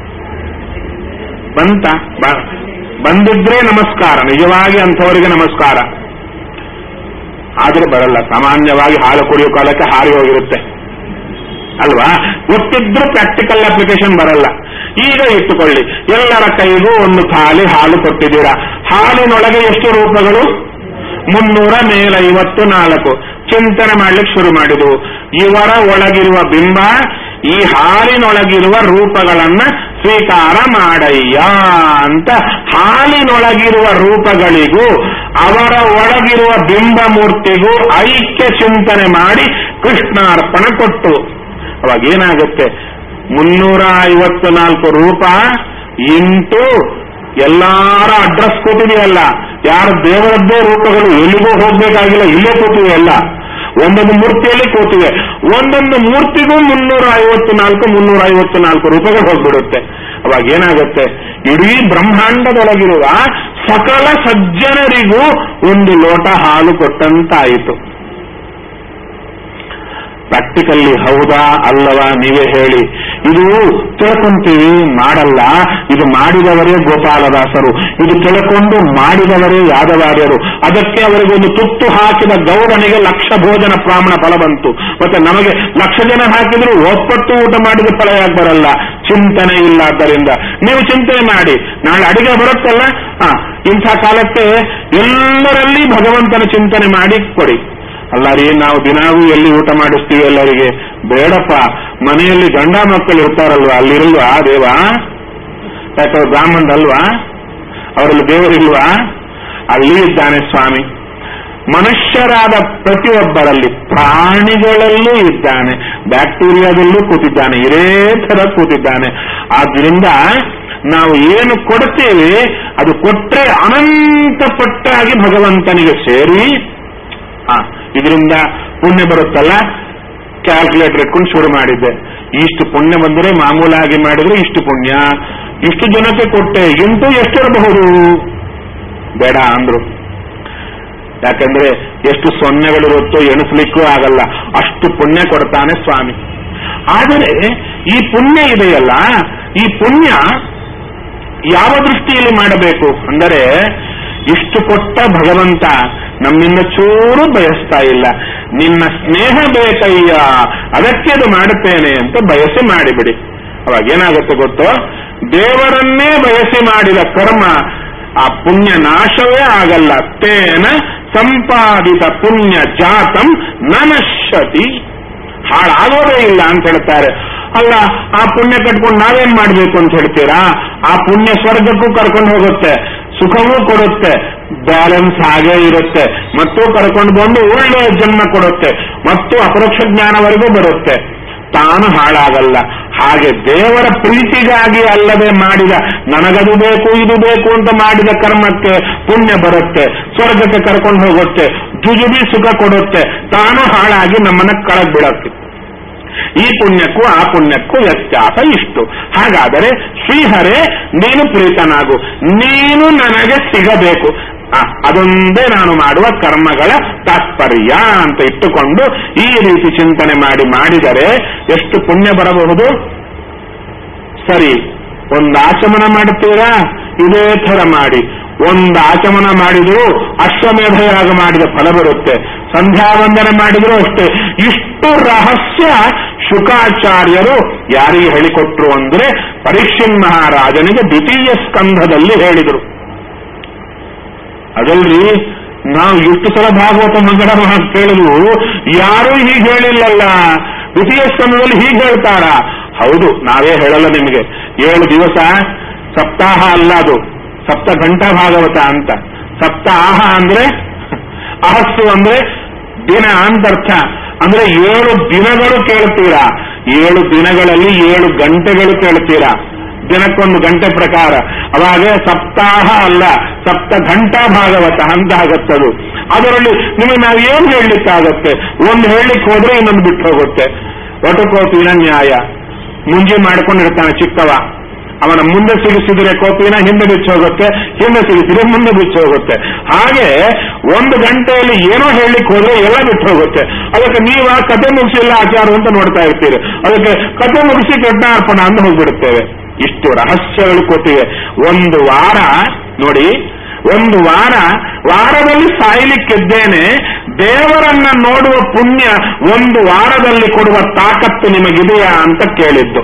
ಬಂತ ಬ- ಬಂದಿದ್ರೆ ನಮಸ್ಕಾರ ನಿಜವಾಗಿ ಅಂಥವರಿಗೆ ನಮಸ್ಕಾರ ಆದ್ರೆ ಬರಲ್ಲ ಸಾಮಾನ್ಯವಾಗಿ ಹಾಲು ಕುಡಿಯೋ ಕಾಲಕ್ಕೆ ಹಾರಿ ಹೋಗಿರುತ್ತೆ ಅಲ್ವಾ ಗೊತ್ತಿದ್ರು ಪ್ರಾಕ್ಟಿಕಲ್ ಅಪ್ಲಿಕೇಶನ್ ಬರಲ್ಲ ಈಗ ಇಟ್ಟುಕೊಳ್ಳಿ ಎಲ್ಲರ ಕೈಗೂ ಒಂದು ಖಾಲಿ ಹಾಲು ಕೊಟ್ಟಿದ್ದೀರಾ ಹಾಲಿನೊಳಗೆ ಎಷ್ಟು ರೂಪಗಳು ಮುನ್ನೂರ ಮೇಲೈವತ್ತು ನಾಲ್ಕು ಚಿಂತನೆ ಮಾಡ್ಲಿಕ್ಕೆ ಶುರು ಮಾಡಿದವು ಇವರ ಒಳಗಿರುವ ಬಿಂಬ ಈ ಹಾಲಿನೊಳಗಿರುವ ರೂಪಗಳನ್ನ ಸ್ವೀಕಾರ ಮಾಡಯ್ಯ ಅಂತ ಹಾಲಿನೊಳಗಿರುವ ರೂಪಗಳಿಗೂ ಅವರ ಒಳಗಿರುವ ಬಿಂಬ ಮೂರ್ತಿಗೂ ಐಕ್ಯ ಚಿಂತನೆ ಮಾಡಿ ಕೃಷ್ಣಾರ್ಪಣ ಕೊಟ್ಟು ಅವಾಗ ಏನಾಗುತ್ತೆ ಮುನ್ನೂರ ಐವತ್ತು ನಾಲ್ಕು ರೂಪ ಇಂಟು ಎಲ್ಲಾರ ಅಡ್ರೆಸ್ ಕೂತಿದೆಯಲ್ಲ ಯಾರು ದೇವರದ್ದೇ ರೂಪಗಳು ಎಲ್ಲಿಗೂ ಹೋಗ್ಬೇಕಾಗಿಲ್ಲ ಇಲ್ಲೇ ಕೂತಿವೆ ಎಲ್ಲ ಒಂದೊಂದು ಮೂರ್ತಿಯಲ್ಲಿ ಕೂತಿವೆ ಒಂದೊಂದು ಮೂರ್ತಿಗೂ ಮುನ್ನೂರ ಐವತ್ತು ನಾಲ್ಕು ಮುನ್ನೂರ ಐವತ್ತು ನಾಲ್ಕು ರೂಪಗಳು ಹೋಗ್ಬಿಡುತ್ತೆ ಅವಾಗ ಏನಾಗುತ್ತೆ ಇಡೀ ಬ್ರಹ್ಮಾಂಡದೊಳಗಿರುವ ಸಕಲ ಸಜ್ಜನರಿಗೂ ಒಂದು ಲೋಟ ಹಾಲು ಕೊಟ್ಟಂತಾಯಿತು ಪ್ರಾಕ್ಟಿಕಲ್ಲಿ ಹೌದಾ ಅಲ್ಲವಾ ನೀವೇ ಹೇಳಿ ಇದು ತಿಳ್ಕೊಂತೀವಿ ಮಾಡಲ್ಲ ಇದು ಮಾಡಿದವರೇ ಗೋಪಾಲದಾಸರು ಇದು ತಿಳ್ಕೊಂಡು ಮಾಡಿದವರೇ ಯಾದವಾರ್ಯರು ಅದಕ್ಕೆ ಅವರಿಗೆ ಒಂದು ತುತ್ತು ಹಾಕಿದ ಗೌಡನಿಗೆ ಲಕ್ಷ ಭೋಜನ ಬ್ರಾಹ್ಮಣ ಫಲ ಬಂತು ಮತ್ತೆ ನಮಗೆ ಲಕ್ಷ ಜನ ಹಾಕಿದ್ರು ಒಪ್ಪತ್ತು ಊಟ ಮಾಡಿದ ಫಲ ಯಾಕೆ ಬರಲ್ಲ ಚಿಂತನೆ ಇಲ್ಲ ಆದ್ದರಿಂದ ನೀವು ಚಿಂತನೆ ಮಾಡಿ ನಾಳೆ ಅಡಿಗೆ ಬರುತ್ತಲ್ಲ ಆ, ಇಂಥ ಕಾಲಕ್ಕೆ ಎಲ್ಲರಲ್ಲಿ ಭಗವಂತನ ಚಿಂತನೆ ಮಾಡಿ ಕೊಡಿ ಅಲ್ಲ ರೀ ನಾವು ದಿನಾಗೂ ಎಲ್ಲಿ ಊಟ ಮಾಡಿಸ್ತೀವಿ ಎಲ್ಲರಿಗೆ ಬೇಡಪ್ಪ ಮನೆಯಲ್ಲಿ ಗಂಡ ಮಕ್ಕಳು ಇರ್ತಾರಲ್ವಾ ಅಲ್ಲಿರಲ್ವಾ ದೇವ ಯಾಕೆ ಬ್ರಾಹ್ಮಣರಲ್ವಾ ಅವರಲ್ಲಿ ದೇವರಿಲ್ವಾ ಅಲ್ಲಿ ಇದ್ದಾನೆ ಸ್ವಾಮಿ ಮನುಷ್ಯರಾದ ಪ್ರತಿಯೊಬ್ಬರಲ್ಲಿ ಪ್ರಾಣಿಗಳಲ್ಲೂ ಇದ್ದಾನೆ ಬ್ಯಾಕ್ಟೀರಿಯಾದಲ್ಲೂ ಕೂತಿದ್ದಾನೆ ಇದೇ ತರ ಕೂತಿದ್ದಾನೆ ಆದ್ರಿಂದ ನಾವು ಏನು ಕೊಡ್ತೇವೆ ಅದು ಕೊಟ್ಟರೆ ಅನಂತ ಪಟ್ಟಾಗಿ ಭಗವಂತನಿಗೆ ಸೇರಿ ಹಾ ಇದರಿಂದ ಪುಣ್ಯ ಬರುತ್ತಲ್ಲ ಕ್ಯಾಲ್ಕುಲೇಟರ್ ಇಟ್ಕೊಂಡು ಶುರು ಮಾಡಿದ್ದೆ ಇಷ್ಟು ಪುಣ್ಯ ಬಂದರೆ ಮಾಮೂಲಾಗಿ ಮಾಡಿದ್ರೆ ಇಷ್ಟು ಪುಣ್ಯ ಇಷ್ಟು ಜನಕ್ಕೆ ಕೊಟ್ಟೆ ಇಂತೂ ಎಷ್ಟಿರಬಹುದು ಬೇಡ ಅಂದ್ರು ಯಾಕಂದ್ರೆ ಎಷ್ಟು ಸೊನ್ನೆಗಳಿರುತ್ತೋ ಎಣಿಸ್ಲಿಕ್ಕೂ ಆಗಲ್ಲ ಅಷ್ಟು ಪುಣ್ಯ ಕೊಡ್ತಾನೆ ಸ್ವಾಮಿ ಆದರೆ ಈ ಪುಣ್ಯ ಇದೆಯಲ್ಲ ಈ ಪುಣ್ಯ ಯಾವ ದೃಷ್ಟಿಯಲ್ಲಿ ಮಾಡಬೇಕು ಅಂದರೆ ಇಷ್ಟು ಕೊಟ್ಟ ಭಗವಂತ ನಮ್ಮಿಂದ ಚೂರು ಬಯಸ್ತಾ ಇಲ್ಲ ನಿನ್ನ ಸ್ನೇಹ ಬೇಕಯ್ಯ ಅದಕ್ಕೆ ಅದು ಮಾಡುತ್ತೇನೆ ಅಂತ ಬಯಸಿ ಮಾಡಿಬಿಡಿ ಅವಾಗ ಏನಾಗುತ್ತೆ ಗೊತ್ತೋ ದೇವರನ್ನೇ ಬಯಸಿ ಮಾಡಿದ ಕರ್ಮ ಆ ಪುಣ್ಯ ನಾಶವೇ ಆಗಲ್ಲ ತೇನ ಸಂಪಾದಿತ ಪುಣ್ಯ ಜಾತಂ ನನಶ್ಯತಿ ಹಾಳಾಗೋದೇ ಇಲ್ಲ ಅಂತ ಹೇಳ್ತಾರೆ ಅಲ್ಲ ಆ ಪುಣ್ಯ ಕಟ್ಕೊಂಡು ನಾವೇನ್ ಮಾಡ್ಬೇಕು ಅಂತ ಹೇಳ್ತೀರಾ ಆ ಪುಣ್ಯ ಸ್ವರ್ಗಕ್ಕೂ ಕರ್ಕೊಂಡು ಹೋಗುತ್ತೆ ಸುಖವೂ ಕೊಡುತ್ತೆ ಬ್ಯಾಲೆನ್ಸ್ ಹಾಗೇ ಇರುತ್ತೆ ಮತ್ತು ಕರ್ಕೊಂಡು ಬಂದು ಒಳ್ಳೆಯ ಜನ್ಮ ಕೊಡುತ್ತೆ ಮತ್ತು ಅಪರೋಕ್ಷ ಜ್ಞಾನವರೆಗೂ ಬರುತ್ತೆ ತಾನು ಹಾಳಾಗಲ್ಲ ಹಾಗೆ ದೇವರ ಪ್ರೀತಿಗಾಗಿ ಅಲ್ಲದೆ ಮಾಡಿದ ನನಗದು ಬೇಕು ಇದು ಬೇಕು ಅಂತ ಮಾಡಿದ ಕರ್ಮಕ್ಕೆ ಪುಣ್ಯ ಬರುತ್ತೆ ಸ್ವರ್ಗಕ್ಕೆ ಕರ್ಕೊಂಡು ಹೋಗುತ್ತೆ ಜುಜುಬಿ ಸುಖ ಕೊಡುತ್ತೆ ತಾನು ಹಾಳಾಗಿ ನಮ್ಮನ್ನ ಕಳಗ್ ಬಿಡತ್ತೆ ಈ ಪುಣ್ಯಕ್ಕೂ ಆ ಪುಣ್ಯಕ್ಕೂ ವ್ಯತ್ಯಾಸ ಇಷ್ಟು ಹಾಗಾದರೆ ಶ್ರೀಹರೇ ನೀನು ಪ್ರೀತನಾಗು ನೀನು ನನಗೆ ಸಿಗಬೇಕು ಆ, ಅದೊಂದೇ ನಾನು ಮಾಡುವ ಕರ್ಮಗಳ ತಾತ್ಪರ್ಯ ಅಂತ ಇಟ್ಟುಕೊಂಡು ಈ ರೀತಿ ಚಿಂತನೆ ಮಾಡಿ ಮಾಡಿದರೆ ಎಷ್ಟು ಪುಣ್ಯ ಬರಬಹುದು ಸರಿ ಒಂದು ಆಚಮನ ಮಾಡುತ್ತೀರಾ ಇದೇ ಥರ ಮಾಡಿ ಒಂದು ಆಚಮನ ಮಾಡಿದ್ರು ಅಶ್ವಮೇಧ ಯಾಗ ಮಾಡಿದ ಫಲ ಬರುತ್ತೆ ಸಂಧ್ಯಾ ವಂದನೆ ಮಾಡಿದ್ರು ಅಷ್ಟೇ ಇಷ್ಟು ರಹಸ್ಯ ಶುಕಾಚಾರ್ಯರು ಯಾರಿಗೆ ಹೇಳಿಕೊಟ್ರು ಅಂದ್ರೆ ಪರೀಕ್ಷಿನ್ ಮಹಾರಾಜನಿಗೆ ದ್ವಿತೀಯ ಸ್ಕಂಧದಲ್ಲಿ ಹೇಳಿದರು ಅದಲ್ರಿ ನಾವು ಎಷ್ಟು ಸಲ ಭಾಗವತ ಮಂಗಳ ಮಾತು ಕೇಳಿದ್ವು ಯಾರೂ ಹೀಗೆ ಹೇಳಿಲ್ಲಲ್ಲ ದ್ವಿತೀಯ ಸ್ಕಂದದಲ್ಲಿ ಹೀಗೆ ಹೇಳ್ತಾರ ಹೌದು ನಾವೇ ಹೇಳಲ್ಲ ನಿಮಗೆ ಏಳು ದಿವಸ ಸಪ್ತಾಹ ಅಲ್ಲ ಅದು ಸಪ್ತ ಘಂಟಾ ಭಾಗವತ ಅಂತ ಸಪ್ತಾಹ ಅಂದ್ರೆ ಅಹಸ್ಸು ಅಂದ್ರೆ ದಿನ ಅಂತ ಅರ್ಥ ಅಂದ್ರೆ ಏಳು ದಿನಗಳು ಕೇಳ್ತೀರಾ ಏಳು ದಿನಗಳಲ್ಲಿ ಏಳು ಗಂಟೆಗಳು ಕೇಳ್ತೀರಾ ದಿನಕ್ಕೊಂದು ಗಂಟೆ ಪ್ರಕಾರ ಅವಾಗ ಸಪ್ತಾಹ ಅಲ್ಲ ಸಪ್ತ ಘಂಟಾ ಭಾಗವತ ಅಂತ ಆಗತ್ತದು ಅದರಲ್ಲಿ ನಿಮಗೆ ನಾವು ಏನ್ ಹೇಳಲಿಕ್ಕಾಗತ್ತೆ ಒಂದು ಹೇಳಲಿಕ್ಕೆ ಹೋದ್ರೆ ಇನ್ನೊಂದು ಬಿಟ್ಟು ಹೋಗುತ್ತೆ ಒಟಕೋಪಿನ ನ್ಯಾಯ ಮುಂಜಿ ಮಾಡ್ಕೊಂಡಿರ್ತಾನೆ ಚಿಕ್ಕವ ಅವನ ಮುಂದೆ ಸಿಗಿಸಿದ್ರೆ ಕೋಪಿನ ಹಿಂದೆ ಬಿಚ್ಚಿ ಹೋಗುತ್ತೆ ಹಿಂದೆ ಸಿಗಿಸಿದ್ರೆ ಮುಂದೆ ಬಿಚ್ಚಿ ಹೋಗುತ್ತೆ ಹಾಗೆ ಒಂದು ಗಂಟೆಯಲ್ಲಿ ಏನೋ ಹೇಳಲಿಕ್ಕೆ ಹೋದ್ರೆ ಎಲ್ಲ ಬಿಟ್ಟು ಹೋಗುತ್ತೆ ಅದಕ್ಕೆ ನೀವು ಆ ಕತೆ ಮುಗಿಸಿಲ್ಲ ಆಚಾರ ಅಂತ ನೋಡ್ತಾ ಇರ್ತೀರಿ ಅದಕ್ಕೆ ಕತೆ ಮುಗಿಸಿ ಕೃಷ್ಣಾರ್ಪಣ ಅಂತ ಹೋಗ್ಬಿಡುತ್ತೇವೆ ಇಷ್ಟು ರಹಸ್ಯಗಳು ಕೊಟ್ಟಿವೆ ಒಂದು ವಾರ ನೋಡಿ ಒಂದು ವಾರ ವಾರದಲ್ಲಿ ಸಾಯಲಿಕ್ಕಿದ್ದೇನೆ ದೇವರನ್ನ ನೋಡುವ ಪುಣ್ಯ ಒಂದು ವಾರದಲ್ಲಿ ಕೊಡುವ ತಾಕತ್ತು ನಿಮಗಿದೆಯಾ ಅಂತ ಕೇಳಿದ್ದು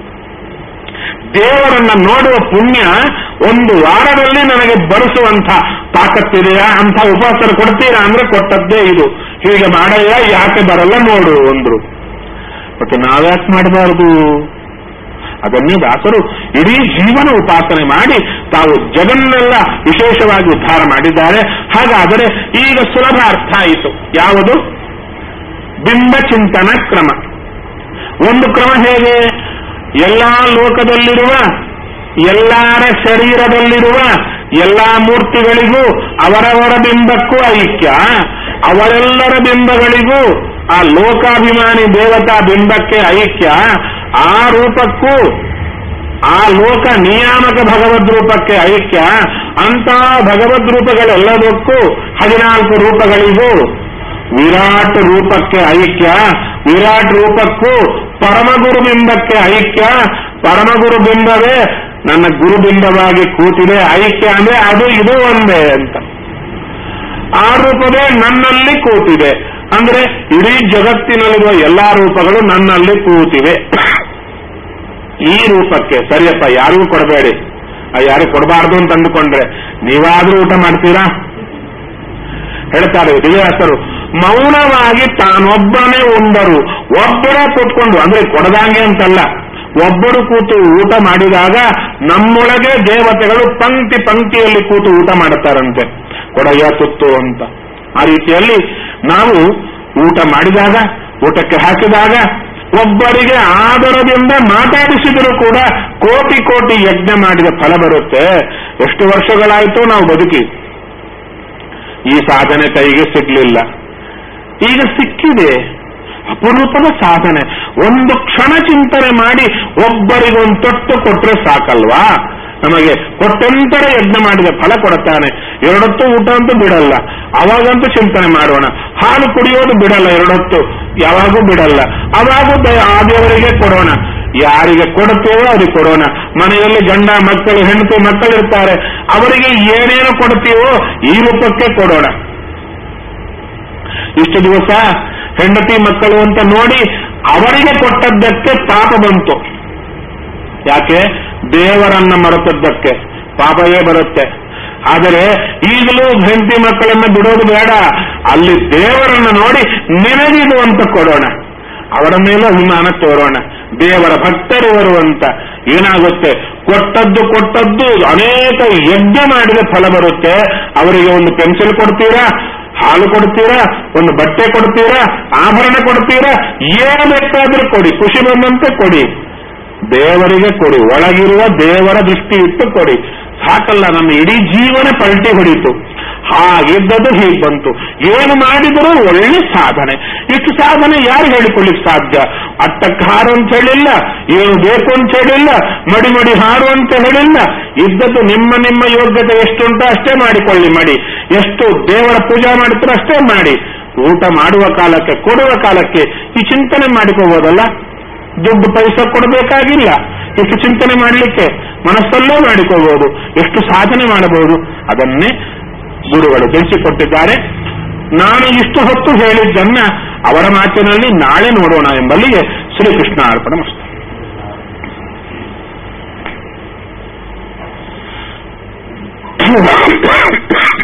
ದೇವರನ್ನ ನೋಡುವ ಪುಣ್ಯ ಒಂದು ವಾರದಲ್ಲಿ ನನಗೆ ಬರೆಸುವಂತ ತಾಕತ್ತಿದೆಯಾ ಅಂತ ಉಪವಾಸರು ಕೊಡ್ತೀರಾ ಅಂದ್ರೆ ಕೊಟ್ಟದ್ದೇ ಇದು ಹೀಗೆ ಮಾಡಯ್ಯ ಯಾಕೆ ಬರಲ್ಲ ನೋಡು ಅಂದ್ರು ಮತ್ತೆ ನಾವ್ಯಾಕೆ ಮಾಡಬಾರದು ಅದನ್ನೇ ದಾಸರು ಇಡೀ ಜೀವನ ಉಪಾಸನೆ ಮಾಡಿ ತಾವು ಜಗನ್ನೆಲ್ಲ ವಿಶೇಷವಾಗಿ ಉದ್ಧಾರ ಮಾಡಿದ್ದಾರೆ ಹಾಗಾದರೆ ಈಗ ಸುಲಭ ಅರ್ಥ ಆಯಿತು ಯಾವುದು ಬಿಂಬ ಚಿಂತನ ಕ್ರಮ ಒಂದು ಕ್ರಮ ಹೇಗೆ ಎಲ್ಲಾ ಲೋಕದಲ್ಲಿರುವ ಎಲ್ಲರ ಶರೀರದಲ್ಲಿರುವ ಎಲ್ಲಾ ಮೂರ್ತಿಗಳಿಗೂ ಅವರವರ ಬಿಂಬಕ್ಕೂ ಐಕ್ಯ ಅವರೆಲ್ಲರ ಬಿಂಬಗಳಿಗೂ ಆ ಲೋಕಾಭಿಮಾನಿ ದೇವತಾ ಬಿಂಬಕ್ಕೆ ಐಕ್ಯ ಆ ರೂಪಕ್ಕೂ ಆ ಲೋಕ ನಿಯಾಮಕ ಭಗವದ್ ರೂಪಕ್ಕೆ ಐಕ್ಯ ಅಂತ ಭಗವದ್ ರೂಪಗಳೆಲ್ಲದಕ್ಕೂ ಹದಿನಾಲ್ಕು ರೂಪಗಳಿಗೂ ವಿರಾಟ್ ರೂಪಕ್ಕೆ ಐಕ್ಯ ವಿರಾಟ್ ರೂಪಕ್ಕೂ ಪರಮಗುರು ಬಿಂಬಕ್ಕೆ ಐಕ್ಯ ಪರಮಗುರು ಬಿಂಬವೇ ನನ್ನ ಗುರುಬಿಂಬವಾಗಿ ಕೂತಿದೆ ಐಕ್ಯ ಅಂದ್ರೆ ಅದು ಇದು ಒಂದೇ ಅಂತ ಆ ರೂಪವೇ ನನ್ನಲ್ಲಿ ಕೂತಿದೆ ಅಂದ್ರೆ ಇಡೀ ಜಗತ್ತಿನಲ್ಲಿರುವ ಎಲ್ಲಾ ರೂಪಗಳು ನನ್ನಲ್ಲಿ ಕೂತಿವೆ ಈ ರೂಪಕ್ಕೆ ಸರಿಯಪ್ಪ ಯಾರಿಗೂ ಕೊಡಬೇಡಿ ಯಾರಿಗೂ ಕೊಡಬಾರ್ದು ಅಂತ ಅಂದುಕೊಂಡ್ರೆ ನೀವಾದ್ರೂ ಊಟ ಮಾಡ್ತೀರಾ ಹೇಳ್ತಾರೆ ದಿವ್ಯಾಸರು ಮೌನವಾಗಿ ತಾನೊಬ್ಬನೇ ಉಂಡರು ಒಬ್ಬರೇ ಕೂತ್ಕೊಂಡು ಅಂದ್ರೆ ಕೊಡದಂಗೆ ಅಂತಲ್ಲ ಒಬ್ಬರು ಕೂತು ಊಟ ಮಾಡಿದಾಗ ನಮ್ಮೊಳಗೆ ದೇವತೆಗಳು ಪಂಕ್ತಿ ಪಂಕ್ತಿಯಲ್ಲಿ ಕೂತು ಊಟ ಮಾಡುತ್ತಾರಂತೆ ಕೊಡಯ್ಯ ತುತ್ತು ಅಂತ ಆ ರೀತಿಯಲ್ಲಿ ನಾವು ಊಟ ಮಾಡಿದಾಗ ಊಟಕ್ಕೆ ಹಾಕಿದಾಗ ಒಬ್ಬರಿಗೆ ಆದರದಿಂದ ಮಾತಾಡಿಸಿದರೂ ಕೂಡ ಕೋಟಿ ಕೋಟಿ ಯಜ್ಞ ಮಾಡಿದ ಫಲ ಬರುತ್ತೆ ಎಷ್ಟು ವರ್ಷಗಳಾಯಿತು ನಾವು ಬದುಕಿ ಈ ಸಾಧನೆ ಕೈಗೆ ಸಿಗ್ಲಿಲ್ಲ ಈಗ ಸಿಕ್ಕಿದೆ ಅಪರೂಪದ ಸಾಧನೆ ಒಂದು ಕ್ಷಣ ಚಿಂತನೆ ಮಾಡಿ ಒಬ್ಬರಿಗೊಂದು ತೊಟ್ಟು ಕೊಟ್ರೆ ಸಾಕಲ್ವಾ ನಮಗೆ ಕೊಟ್ಟಂತರ ಯಜ್ಞ ಮಾಡಿದ ಫಲ ಕೊಡುತ್ತಾನೆ ಎರಡೊತ್ತು ಊಟ ಅಂತೂ ಬಿಡಲ್ಲ ಅವಾಗಂತೂ ಚಿಂತನೆ ಮಾಡೋಣ ಹಾಲು ಕುಡಿಯೋದು ಬಿಡಲ್ಲ ಎರಡೊತ್ತು ಯಾವಾಗೂ ಬಿಡಲ್ಲ ಅವಾಗೂ ದ- ಆ ದೇವರಿಗೆ ಕೊಡೋಣ ಯಾರಿಗೆ ಕೊಡುತ್ತೇವೋ ಅವ್ರಿಗೆ ಕೊಡೋಣ ಮನೆಯಲ್ಲಿ ಗಂಡ ಮಕ್ಕಳು ಹೆಂಡತಿ ಮಕ್ಕಳಿರ್ತಾರೆ ಅವರಿಗೆ ಏನೇನು ಕೊಡ್ತೀವೋ ಈ ರೂಪಕ್ಕೆ ಕೊಡೋಣ ಇಷ್ಟು ದಿವಸ ಹೆಂಡತಿ ಮಕ್ಕಳು ಅಂತ ನೋಡಿ ಅವರಿಗೆ ಕೊಟ್ಟದ್ದಕ್ಕೆ ಪಾಪ ಬಂತು ಯಾಕೆ ದೇವರನ್ನ ಮರೆತದ್ದಕ್ಕೆ ಪಾಪವೇ ಬರುತ್ತೆ ಆದರೆ ಈಗಲೂ ಹೆಂಡತಿ ಮಕ್ಕಳನ್ನ ಬಿಡೋದು ಬೇಡ ಅಲ್ಲಿ ದೇವರನ್ನ ನೋಡಿ ನಿನಗಿದು ಅಂತ ಕೊಡೋಣ ಅವರ ಮೇಲೆ ಅಭಿಮಾನ ತೋರೋಣ ದೇವರ ಭಕ್ತರಿವರು ಅಂತ ಏನಾಗುತ್ತೆ ಕೊಟ್ಟದ್ದು ಕೊಟ್ಟದ್ದು ಅನೇಕ ಯಜ್ಞ ಮಾಡಿದ ಫಲ ಬರುತ್ತೆ ಅವರಿಗೆ ಒಂದು ಪೆನ್ಸಿಲ್ ಕೊಡ್ತೀರಾ ಹಾಲು ಕೊಡ್ತೀರಾ ಒಂದು ಬಟ್ಟೆ ಕೊಡ್ತೀರಾ ಆಭರಣ ಕೊಡ್ತೀರಾ ಏನು ಬೇಕಾದ್ರೂ ಕೊಡಿ ಖುಷಿ ಬಂದಂತೆ ಕೊಡಿ ದೇವರಿಗೆ ಕೊಡಿ ಒಳಗಿರುವ ದೇವರ ದೃಷ್ಟಿ ಇಟ್ಟು ಕೊಡಿ ಸಾಕಲ್ಲ ನಮ್ಮ ಇಡೀ ಜೀವನ ಪಲ್ಟಿ ಹೊಡೀತು ಹಾಗಿದ್ದದ್ದು ಹೀಗೆ ಬಂತು ಏನು ಮಾಡಿದರೂ ಒಳ್ಳೆ ಸಾಧನೆ ಇಷ್ಟು ಸಾಧನೆ ಯಾರು ಹೇಳಿಕೊಳ್ಳಿಕ್ ಸಾಧ್ಯ ಅಟ್ಟಕ್ಕೆ ಹಾರು ಅಂತ ಹೇಳಿಲ್ಲ ಏನು ಬೇಕು ಅಂತ ಹೇಳಿಲ್ಲ ಮಡಿ ಮಡಿ ಹಾರು ಅಂತ ಹೇಳಿಲ್ಲ ಇದ್ದದ್ದು ನಿಮ್ಮ ನಿಮ್ಮ ಯೋಗ್ಯತೆ ಎಷ್ಟುಂಟೋ ಅಷ್ಟೇ ಮಾಡಿಕೊಳ್ಳಿ ಮಡಿ ಎಷ್ಟು ದೇವರ ಪೂಜಾ ಮಾಡ್ತೀರೋ ಅಷ್ಟೇ ಮಾಡಿ ಊಟ ಮಾಡುವ ಕಾಲಕ್ಕೆ ಕೊಡುವ ಕಾಲಕ್ಕೆ ಈ ಚಿಂತನೆ ಮಾಡಿಕೋಬೋದಲ್ಲ ದುಡ್ಡು ಪೈಸೆ ಕೊಡಬೇಕಾಗಿಲ್ಲ ಎಷ್ಟು ಚಿಂತನೆ ಮಾಡಲಿಕ್ಕೆ ಮನಸ್ಸಲ್ಲೇ ಮಾಡಿಕೋಬಹುದು ಎಷ್ಟು ಸಾಧನೆ ಮಾಡಬಹುದು ಅದನ್ನೇ ಗುರುಗಳು ತಿಳಿಸಿಕೊಟ್ಟಿದ್ದಾರೆ ನಾನು ಇಷ್ಟು ಹೊತ್ತು ಹೇಳಿದ್ದನ್ನ ಅವರ ಮಾತಿನಲ್ಲಿ ನಾಳೆ ನೋಡೋಣ ಎಂಬಲ್ಲಿಗೆ ಶ್ರೀಕೃಷ್ಣ ಅರ್ಪಣ ಮಸ್ತು